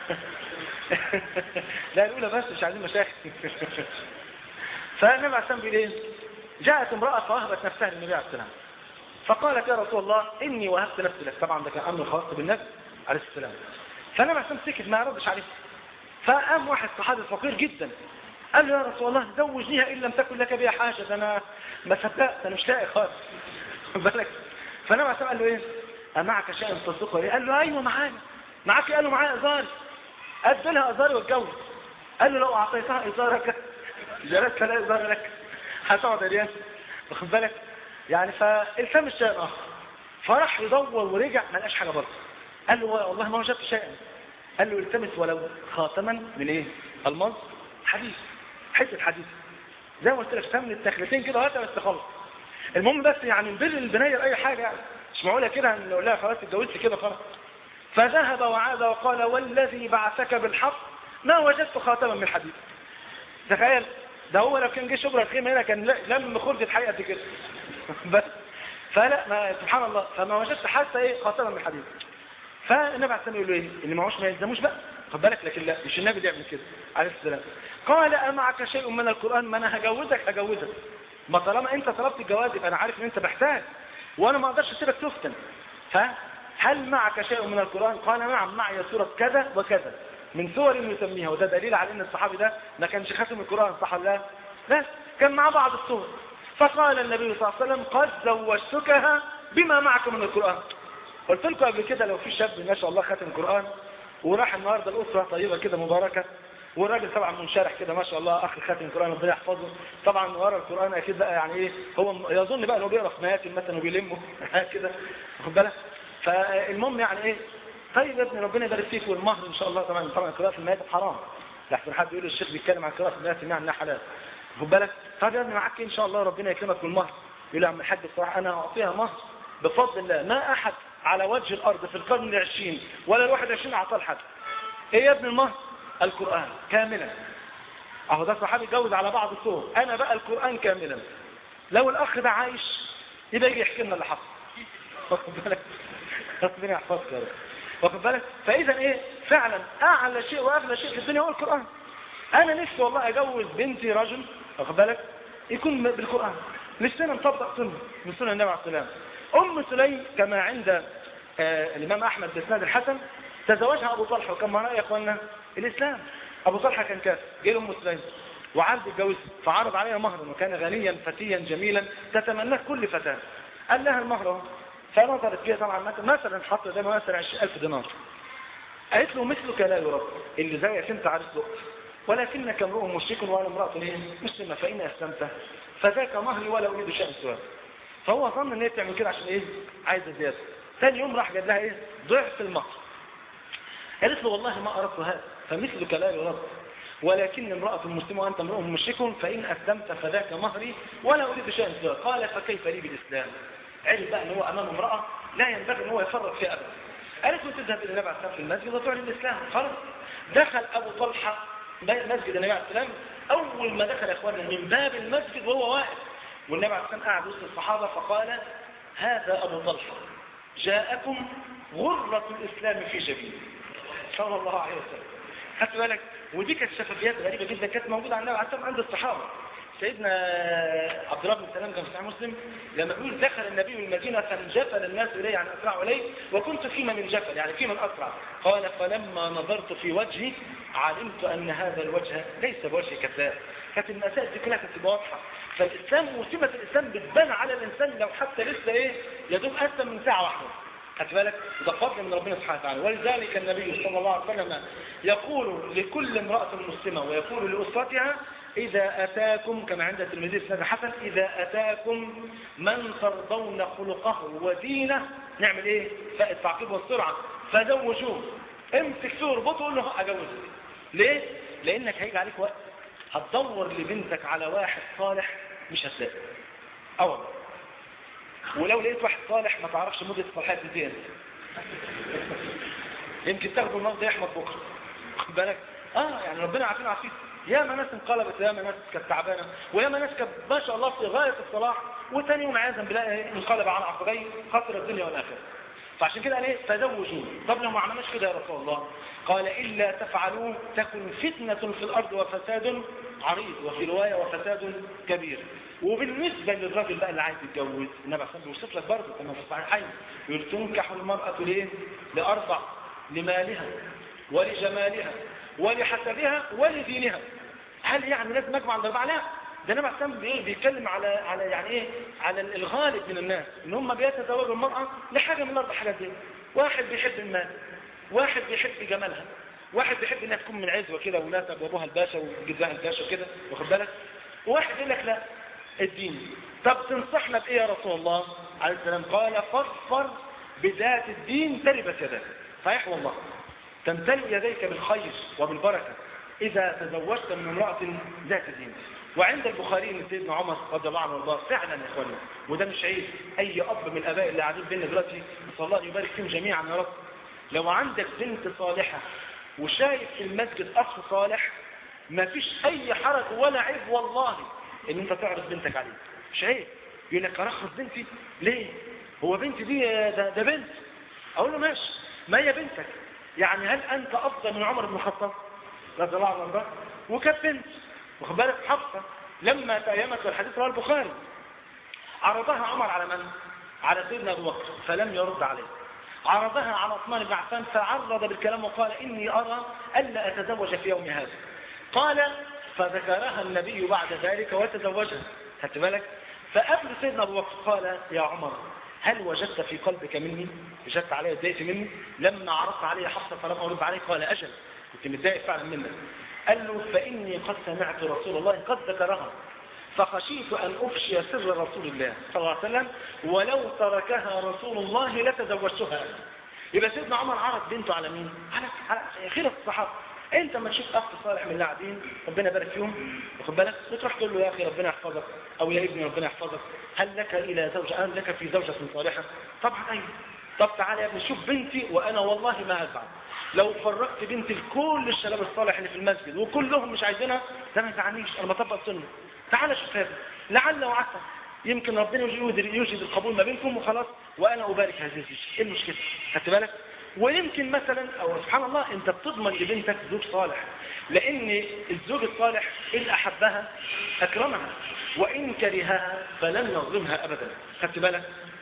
S2: لا الاولى بس مش عايزين مشاكل فالنبي عليه السلام بيقول ايه جاءت امرأة فوهبت نفسها للنبي عليه السلام فقالت يا رسول الله إني وهبت نفسي لك طبعا ده كان أمر خاص بالنبي عليه السلام فالنبي عليه السلام سكت ما ردش عليه فقام واحد صحابي فقير جدا قال له يا رسول الله زوجنيها إن لم تكن لك بها حاجة ده أنا ما صدقت أنا مش لاقي خالص بالك فالنبي عليه السلام قال له إيه أمعك شيء تصدقه إيه قال له أيوه معايا معاك قال له معايا إزاري أدى لها إزاري واتجوز قال له لو أعطيتها إزارك جلست لا إزار لك هتقعد ريان واخد بالك يعني فالتمس شيء اخر فراح يدور ورجع ما لقاش حاجه برضه قال له والله ما وجدت شيئا قال له التمس ولو خاتما من ايه الماس حديث حته حديث زي ما قلت لك ثمن التخلتين كده هات بس خلاص المهم بس يعني نبر البنايه لاي حاجه يعني مش معقوله كده نقول لها خلاص اتجوزت كده خلاص فذهب وعاد وقال والذي بعثك بالحق ما وجدت خاتما من حديث تخيل ده هو لو كان جه شبرا الخيمة هنا كان لم خرج الحقيقة دي كده بس فلا ما سبحان الله فما وجدت حتى ايه خاتما من الحديد فالنبي عليه السلام يقول له ايه اللي معهوش ما يلزموش بقى خد بالك لكن لا مش النبي اللي يعمل كده عليه السلام قال أمعك شيء من القرآن ما انا هجوزك هجوزك ما طالما انت طلبت الجواز يبقى انا عارف ان انت محتاج وانا ما اقدرش اسيبك تفتن فهل معك شيء من القرآن قال نعم معي سورة كذا وكذا من سور يسميها وده دليل على ان الصحابي ده ما كانش خاتم القرآن صح ولا لا لا كان مع بعض السور فقال النبي صلى الله عليه وسلم قد زوجتكها بما معك من القرآن قلت لكم قبل كده لو في شاب ما شاء الله خاتم القرآن وراح النهارده الأسرة طيبة كده مباركة والراجل طبعا منشرح كده ما شاء الله اخ خاتم القرآن ربنا يحفظه طبعا ورا القرآن اكيد بقى يعني ايه هو يظن بقى انه بيقرا في مياتم مثلا وبيلمه كده واخد بالك فالمهم يعني ايه طيب يا ابني ربنا يبارك فيك والمهر ان شاء الله طبعا طبعا القراءه في المياتم حرام لحسن حد يقول الشيخ بيتكلم عن قراءه في المياتم يعني انها حلال خد بالك طب يا ابني معاك إيه ان شاء الله ربنا يكرمك بالمهر يقول له يا عم الحاج بصراحه انا هعطيها مهر بفضل الله ما احد على وجه الارض في القرن العشرين ولا الواحد عشرين اعطاه لحد ايه يا ابن المهر القران كاملا اهو ده صحابي اتجوز على بعض الصور انا بقى القران كاملا لو الاخ ده عايش يبقى يجي يحكي لنا اللي حصل واخد بالك ربنا يحفظك يا رب واخد بالك فاذا ايه فعلا اعلى شيء واغلى شيء في الدنيا هو القران انا نفسي والله اجوز بنتي رجل واخد بالك يكون بالقران نفسنا نطبق سنه من سنه النبي عليه السلام ام سليم كما عند آه الامام احمد باسناد الحسن تزوجها ابو طلحه وكان معناه يا اخوانا الاسلام ابو طلحه كان كافر جه ام سليم وعرض يتجوزها فعرض عليها مهرا وكان غنيا فتيا جميلا تتمناه كل فتاه قال لها المهر اهو فنظرت فيها طبعا مثلا حط ده مثلا 20000 دينار قالت له مثلك لا يرد اللي زيك انت عارف له ولكنك امرؤ مشرك وانا امراه ايه مسلمه فان اسلمت فذاك مهري ولا اريد شيئا سواه فهو ظن ان هي بتعمل كده عشان ايه عايزه زياده ثاني يوم راح جاب لها ايه ضعف المهر قالت له والله ما اردت هذا فمثلك لا يرد ولكن امرأة مسلمة وأنت امرؤ مشرك فإن أسلمت فذاك مهري ولا أريد شيئا سواه قال فكيف لي بالإسلام عرف بقى ان هو امام امرأة لا ينبغي ان هو يفرط فيها ابدا قالت له تذهب الى النبي عليه السلام في المسجد وتعلن الاسلام خلاص دخل ابو طلحة مسجد النبي عليه السلام اول ما دخل يا اخواننا من باب المسجد وهو واقف والنبي عليه السلام قاعد وسط الصحابة فقال هذا ابو طلحة جاءكم غرة الاسلام في جبينه صلى الله عليه وسلم خدت بالك ودي كانت شفافيات غريبة جدا كانت موجودة عند النبي عليه السلام عند الصحابة سيدنا عبد الله بن سلام كان في صحيح مسلم لما بيقول دخل النبي المدينة فانجفل الناس إليه يعني أسرعوا إليه وكنت في من جفل يعني في من أسرع قال فلما نظرت في وجهي علمت أن هذا الوجه ليس بوجه كذاب كانت المسائل دي كلها كانت واضحة فالإسلام وسمة الإسلام بتبان على الإنسان لو حتى لسه إيه يدوب أسلم من ساعة واحدة خدت بالك وده فضل من ربنا سبحانه وتعالى ولذلك النبي صلى الله عليه وسلم يقول لكل امرأة مسلمة ويقول لأسرتها إذا أتاكم كما عند الترمذي في سنة حسن إذا أتاكم من ترضون خلقه ودينه نعمل إيه؟ التعقيب والسرعة فزوجوه امسك فيه وربطه وقول له أجوزك ليه؟ لأنك هيجي عليك وقت هتدور لبنتك على واحد صالح مش هتلاقي أول ولو لقيت واحد صالح ما تعرفش مدة الصلاحية تنتهي يمكن تاخده النهارده يحمد بكره خد بالك اه يعني ربنا عارفين عارفين يا ما ناس انقلبت يا ما ناس كانت تعبانه ويا ما ناس كانت ما شاء الله في غايه الصلاح وثاني يوم عياذا بالله انقلب على عقبيه خسر الدنيا والاخره فعشان كده قال ايه تزوجوا طب لو ما عملناش كده يا رسول الله قال الا تفعلوا تكن فتنه في الارض وفساد عريض وفي روايه وفساد كبير وبالنسبه للراجل بقى اللي عايز يتجوز النبي صلى الله عليه وسلم بيوصف لك برضه كما في الصحيحين يقول تنكح المراه ليه؟ لاربع لمالها ولجمالها ولحسبها ولدينها هل يعني لازم اجمع الاربعه لا ده النبي عليه الصلاه بيتكلم على على يعني ايه على الغالب من الناس ان هم بيتزوجوا المراه لحاجه من الاربع حاجات دي واحد بيحب المال واحد بيحب جمالها واحد بيحب انها تكون من عزوه كده وناسب وابوها الباشا وجدها الباشا كده واخد بالك وواحد يقول لك لا الدين طب تنصحنا بايه يا رسول الله عليه السلام قال فاظفر بذات الدين تربت يداك صحيح والله تمتلئ يديك بالخير وبالبركه إذا تزوجت من امرأة ذات دين وعند البخاري من سيدنا عمر رضي الله عنه وارضاه فعلا يا اخوانا وده مش عيب اي اب من الاباء اللي قاعدين بينا دلوقتي نسال الله ان يبارك فيهم جميعا يا رب لو عندك بنت صالحه وشايف في المسجد اخ صالح ما فيش اي حرج ولا عيب والله ان انت تعرض بنتك عليه مش عيب يقول لك ارخص بنتي ليه هو بنتي دي ده, ده بنت اقول له ماشي ما هي بنتك يعني هل انت افضل من عمر بن الخطاب رضي الله عنه وكانت بنت واخد بالك حفصه لما تأيمت والحديث رواه البخاري عرضها عمر على من؟ على سيدنا ابو بكر فلم يرد عليه عرضها على عثمان بن عفان فعرض بالكلام وقال اني ارى الا اتزوج في يوم هذا قال فذكرها النبي بعد ذلك وتزوجها خدت بالك فقبل سيدنا ابو بكر قال يا عمر هل وجدت في قلبك مني وجدت علي اتضايقت مني لما عرضت علي حفصه فلم ارد عليه قال اجل كنت متضايق فعلا منك قال له فإني قد سمعت رسول الله قد ذكرها فخشيت أن أفشي سر رسول الله صلى الله عليه وسلم ولو تركها رسول الله لتزوجتها يبقى سيدنا عمر عرض بنته على مين؟ على, على خيرة الصحابة انت ما تشوف اخ صالح من اللي قاعدين ربنا يبارك فيهم واخد بالك بتروح تقول له يا اخي ربنا يحفظك او يا ابني ربنا يحفظك هل لك الى زوجه هل لك في زوجه صالحه طبعا ايوه طب تعالى يا ابني شوف بنتي وانا والله ما ازعل لو فرقت بنتي لكل الشباب الصالح اللي في المسجد وكلهم مش عايزينها ده ما يزعلنيش انا بطبق سنه تعالى شوف هذا لعل وعسى يمكن ربنا يوجد يوجد القبول ما بينكم وخلاص وانا ابارك هذه الزوجه ايه المشكله خدت بالك ويمكن مثلا او سبحان الله انت بتضمن لبنتك زوج صالح لان الزوج الصالح ان احبها اكرمها وان كرهها فلن يظلمها ابدا خدت بالك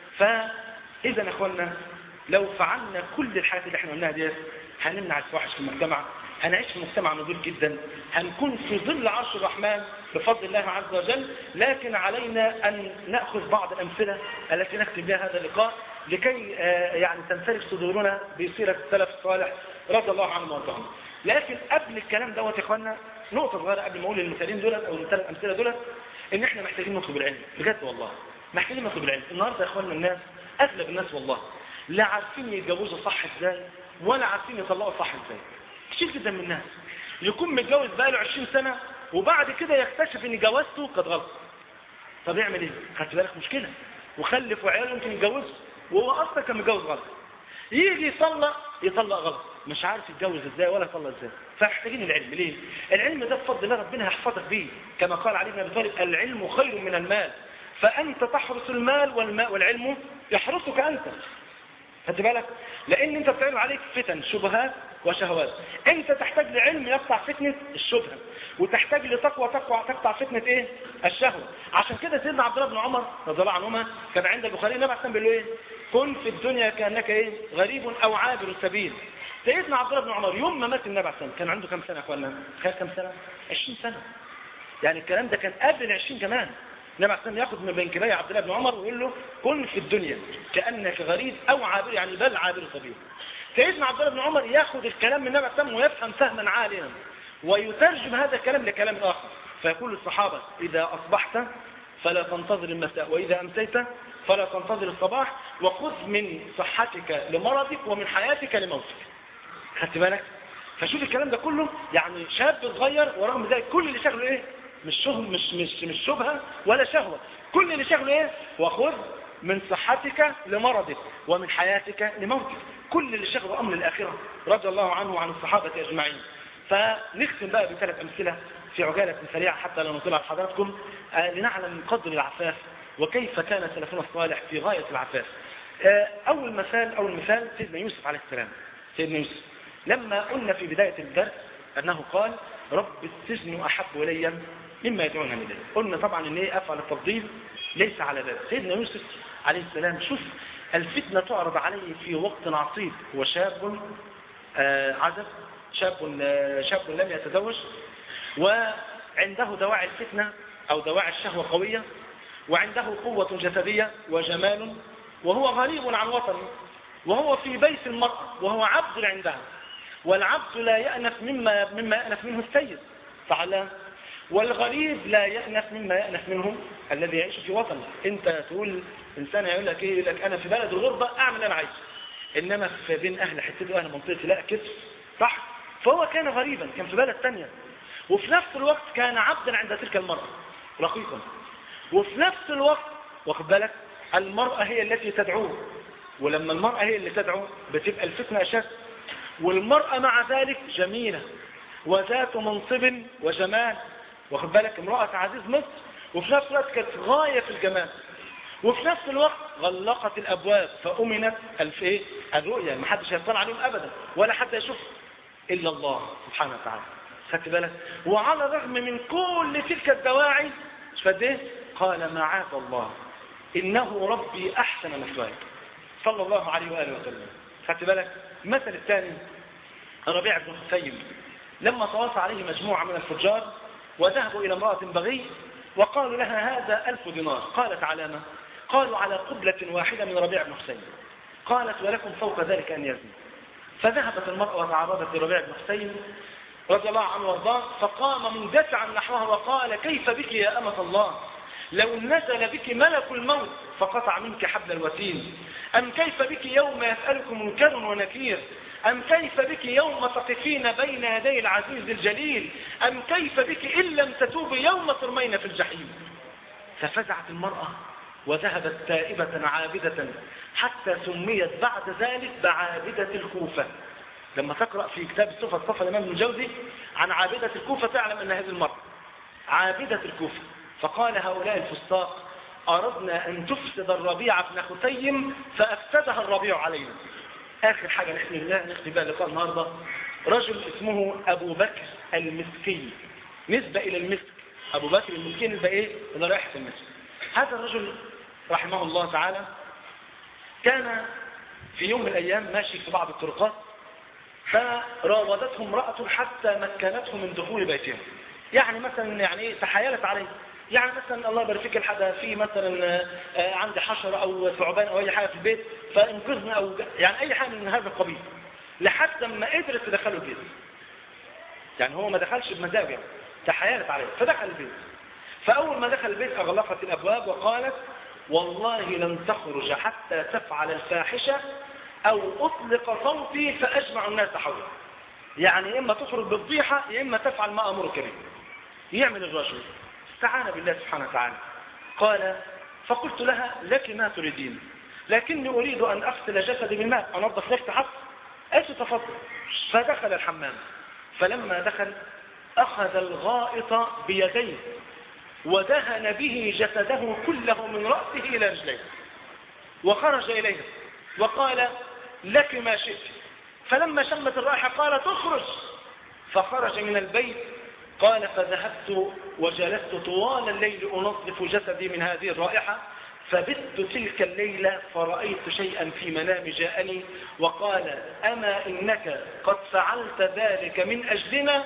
S2: فاذا يا اخوانا لو فعلنا كل الحاجات اللي احنا قلناها ديت هنمنع الفواحش في المجتمع هنعيش في مجتمع نضيف جدا هنكون في ظل عرش الرحمن بفضل الله عز وجل لكن علينا أن نأخذ بعض الأمثلة التي نختم بها هذا اللقاء لكي يعني تنفرج صدورنا بسيرة السلف الصالح رضي الله عنهم وارضاهم لكن قبل الكلام دوت يا اخوانا نقطة صغيرة قبل ما اقول المثالين دولت او الثلاث امثلة دولت ان احنا محتاجين نطلب العلم بجد والله محتاجين نطلب العلم النهارده يا اخوانا الناس اغلب الناس والله لا عارفين يتجوزوا صح ازاي ولا عارفين يطلقوا صح ازاي كتير جدا من الناس يكون متجوز بقاله 20 سنة وبعد كده يكتشف ان جوازته كانت غلط طب يعمل ايه خدت بالك مشكلة وخلف وعياله يمكن يتجوزه وهو اصلا كان متجوز غلط يجي يطلق يطلق غلط مش عارف يتجوز ازاي ولا يطلق ازاي فاحتاجين العلم ليه العلم ده بفضل الله ربنا هيحفظك بيه كما قال علي بن ابي طالب العلم خير من المال فانت تحرس المال والماء والعلم يحرسك انت خدت بالك لان انت بتعمل عليك فتن شبهات وشهوات انت تحتاج لعلم يقطع فتنة الشبهة وتحتاج لتقوى تقوى تقطع فتنة ايه الشهوة عشان كده سيدنا عبد الله بن عمر رضي الله عنهما كان عند البخاري النبي عليه بيقول ايه كن في الدنيا كانك ايه غريب او عابر سبيل سيدنا عبد الله بن عمر يوم ما مات النبي عليه كان عنده كام سنة يا اخوانا كان كام سنة 20 سنة يعني الكلام ده كان قبل 20 كمان النبي عليه ياخد من بين كباية عبد الله بن عمر ويقول له كن في الدنيا كأنك غريب أو عابر يعني بل عابر سبيل سيدنا عبد الله بن عمر ياخد الكلام من النبي عليه ويفهم فهما عاليا ويترجم هذا الكلام لكلام آخر فيقول للصحابة إذا أصبحت فلا تنتظر المساء وإذا أمسيت فلا تنتظر الصباح وخذ من صحتك لمرضك ومن حياتك لموتك خدت بالك فشوف الكلام ده كله يعني شاب صغير ورغم ذلك كل اللي شغله ايه مش شغل مش مش مش شبهه ولا شهوه كل اللي شغله ايه وخذ من صحتك لمرضك ومن حياتك لموتك كل اللي شغله امر الاخره رضي الله عنه وعن الصحابه اجمعين فنختم بقى بثلاث امثله في عجاله سريعه حتى لا نطلع على حضراتكم آه لنعلم من قدر العفاف وكيف كان سلفنا الصالح في غايه العفاف آه اول مثال اول مثال سيدنا يوسف عليه السلام سيدنا يوسف لما قلنا في بدايه الدرس انه قال رب السجن احب الي مما يدعونها إليه قلنا طبعا ان ايه افعل التفضيل ليس على باب سيدنا يوسف عليه السلام شوف الفتنة تعرض عليه في وقت عصيب هو شاب آه عزب شاب آه شاب لم يتزوج وعنده دواعي الفتنة او دواعي الشهوة قوية وعنده قوة جسدية وجمال وهو غريب عن وطنه وهو في بيت المرأة وهو عبد عندها والعبد لا يأنف مما, مما يأنف منه السيد فعلا والغريب لا يأنف مما يأنف منهم الذي يعيش في وطنه انت تقول انسان يقول لك ايه يقول لك انا في بلد الغربة اعمل اللي انا عايزه انما في بين اهل حتته واهل منطقتي لا كتف صح فهو كان غريبا كان في بلد تانية وفي نفس الوقت كان عبدا عند تلك المرأة رقيقا وفي نفس الوقت واخد بالك المرأة هي التي تدعوه ولما المرأة هي اللي تدعو بتبقى الفتنة أشد والمرأة مع ذلك جميلة وذات منصب وجمال واخد بالك امرأة عزيز مصر وفي نفس الوقت كانت غاية في الجمال وفي نفس الوقت غلقت الأبواب فأمنت الف ايه الرؤيا ما حدش هيطلع عليهم أبدا ولا حد يشوف إلا الله سبحانه وتعالى خدت بالك وعلى الرغم من كل تلك الدواعي مش قد ايه قال معاذ الله إنه ربي أحسن مثواي صلى الله عليه وآله وسلم خدت بالك المثل الثاني ربيع بن حسين لما تواصى عليه مجموعة من الفجار وذهبوا إلى امرأة بغي وقالوا لها هذا ألف دينار قالت علامة قالوا على قبلة واحدة من ربيع بن حسين قالت ولكم فوق ذلك أن يزني فذهبت المرأة وتعرضت لربيع بن حسين رضي الله عنه وارضاه فقام مندفعا نحوها وقال كيف بك يا أمة الله لو نزل بك ملك الموت فقطع منك حبل الوتين أم كيف بك يوم يسألك منكر ونكير أم كيف بك يوم تقفين بين يدي العزيز الجليل أم كيف بك إن لم تتوبي يوم ترمين في الجحيم ففزعت المرأة وذهبت تائبة عابدة حتى سميت بعد ذلك بعابدة الكوفة لما تقرأ في كتاب الصفة الصفة الإمام الجوزي عن عابدة الكوفة تعلم أن هذه المرأة عابدة الكوفة فقال هؤلاء الفساق أردنا أن تفسد الربيع بن خثيم فأفسدها الربيع علينا آخر حاجة نحن الله نختم بها لقاء النهاردة رجل اسمه أبو بكر المسكي نسبة إلى المسك أبو بكر المسكي نسبة إيه؟ إلى رائحة المسك هذا الرجل رحمه الله تعالى كان في يوم من الأيام ماشي في بعض الطرقات فراودته امرأة حتى مكنته من دخول بيتها يعني مثلا يعني تحايلت عليه يعني مثلا الله يبارك فيك الحدا في مثلا آه، عندي حشرة او ثعبان او اي حاجة في البيت فانقذنا او يعني اي حاجة من هذا القبيل لحد ما قدرت تدخله البيت يعني هو ما دخلش بمزاجه يعني تحايلت عليه فدخل البيت فاول ما دخل البيت اغلقت الابواب وقالت والله لن تخرج حتى تفعل الفاحشة او اطلق صوتي فاجمع الناس حولك يعني اما تخرج بالضيحة يا اما تفعل ما امرك به يعمل الرجل استعان بالله سبحانه وتعالى قال فقلت لها لك ما تريدين لكني أريد أن أغسل جسدي بالماء أنظف نفسي حق قالت تفضل فدخل الحمام فلما دخل أخذ الغائط بيديه ودهن به جسده كله من رأسه إلى رجليه وخرج إليه وقال لك ما شئت فلما شمت الرائحة قال تخرج فخرج من البيت قال فذهبت وجلست طوال الليل أنظف جسدي من هذه الرائحة فبت تلك الليلة فرأيت شيئا في منام جاءني وقال أما إنك قد فعلت ذلك من أجلنا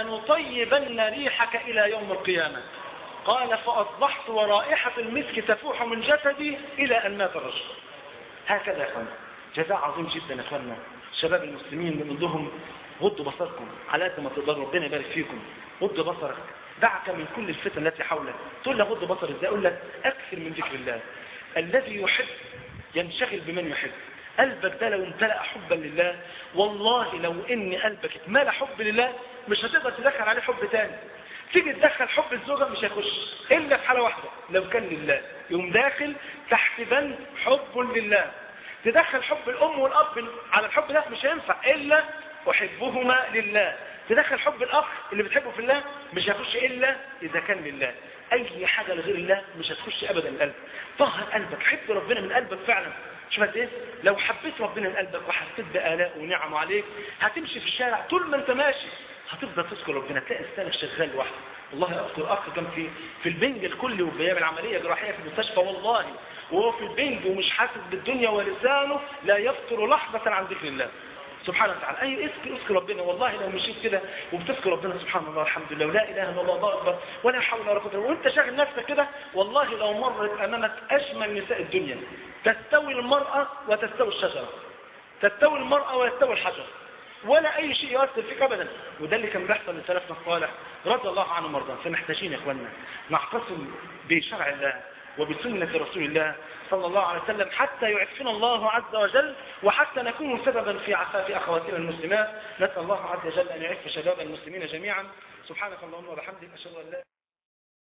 S2: لنطيبن ريحك إلى يوم القيامة قال فأصبحت ورائحة المسك تفوح من جسدي إلى أن مات الرجل هكذا يا أخوانا جزاء عظيم جدا يا أخوانا شباب المسلمين من لهم غضوا بصركم على قد ما تقدروا ربنا يبارك فيكم غض بصرك دعك من كل الفتن التي حولك تقول له غض بصر ازاي اقول لك اكثر من ذكر الله الذي يحب ينشغل بمن يحب قلبك ده لو امتلأ حبا لله والله لو ان قلبك اتملى حب لله مش هتقدر تدخل عليه حب تاني تيجي تدخل حب الزوجة مش هيخش الا في حالة واحدة لو كان لله يوم داخل تحت بند حب لله تدخل حب الام والاب على الحب ده مش هينفع الا احبهما لله تدخل حب الاخ اللي بتحبه في الله مش هيخش الا اذا كان لله اي حاجة لغير الله مش هتخش ابدا القلب طهر قلبك حب ربنا من قلبك فعلا شوف قد ايه لو حبيت ربنا من قلبك وحسيت بآلاء ونعمه عليك هتمشي في الشارع طول ما انت ماشي هتفضل تذكر ربنا تلاقي لسانك شغال لوحده والله اذكر اخ كان في في البنج الكلي وبيعمل عمليه جراحيه في المستشفى والله وهو في البنج ومش حاسس بالدنيا ولسانه لا يفتر لحظه عن ذكر الله سبحانه وتعالى اي اذكر اذكر ربنا والله لو مشيت كده وبتذكر ربنا سبحان الله الحمد لله ولا اله الا الله الله اكبر ولا حول ولا قوه الا بالله وانت شاغل نفسك كده والله لو مرت امامك اجمل نساء الدنيا تستوي المراه وتستوي الشجره تستوي المراه ويستوي الحجر ولا اي شيء يؤثر فيك ابدا وده اللي كان بيحصل لسلفنا الصالح رضي الله عنهم وارضاهم فمحتاجين يا اخواننا نعتصم بشرع الله وبسنة رسول الله صلى الله عليه وسلم حتى يعفنا الله عز وجل وحتى نكون سببا في عفاف أخواتنا المسلمات نسأل الله عز وجل أن يعف شباب المسلمين جميعا سبحانك اللهم وبحمدك أشهد أن لا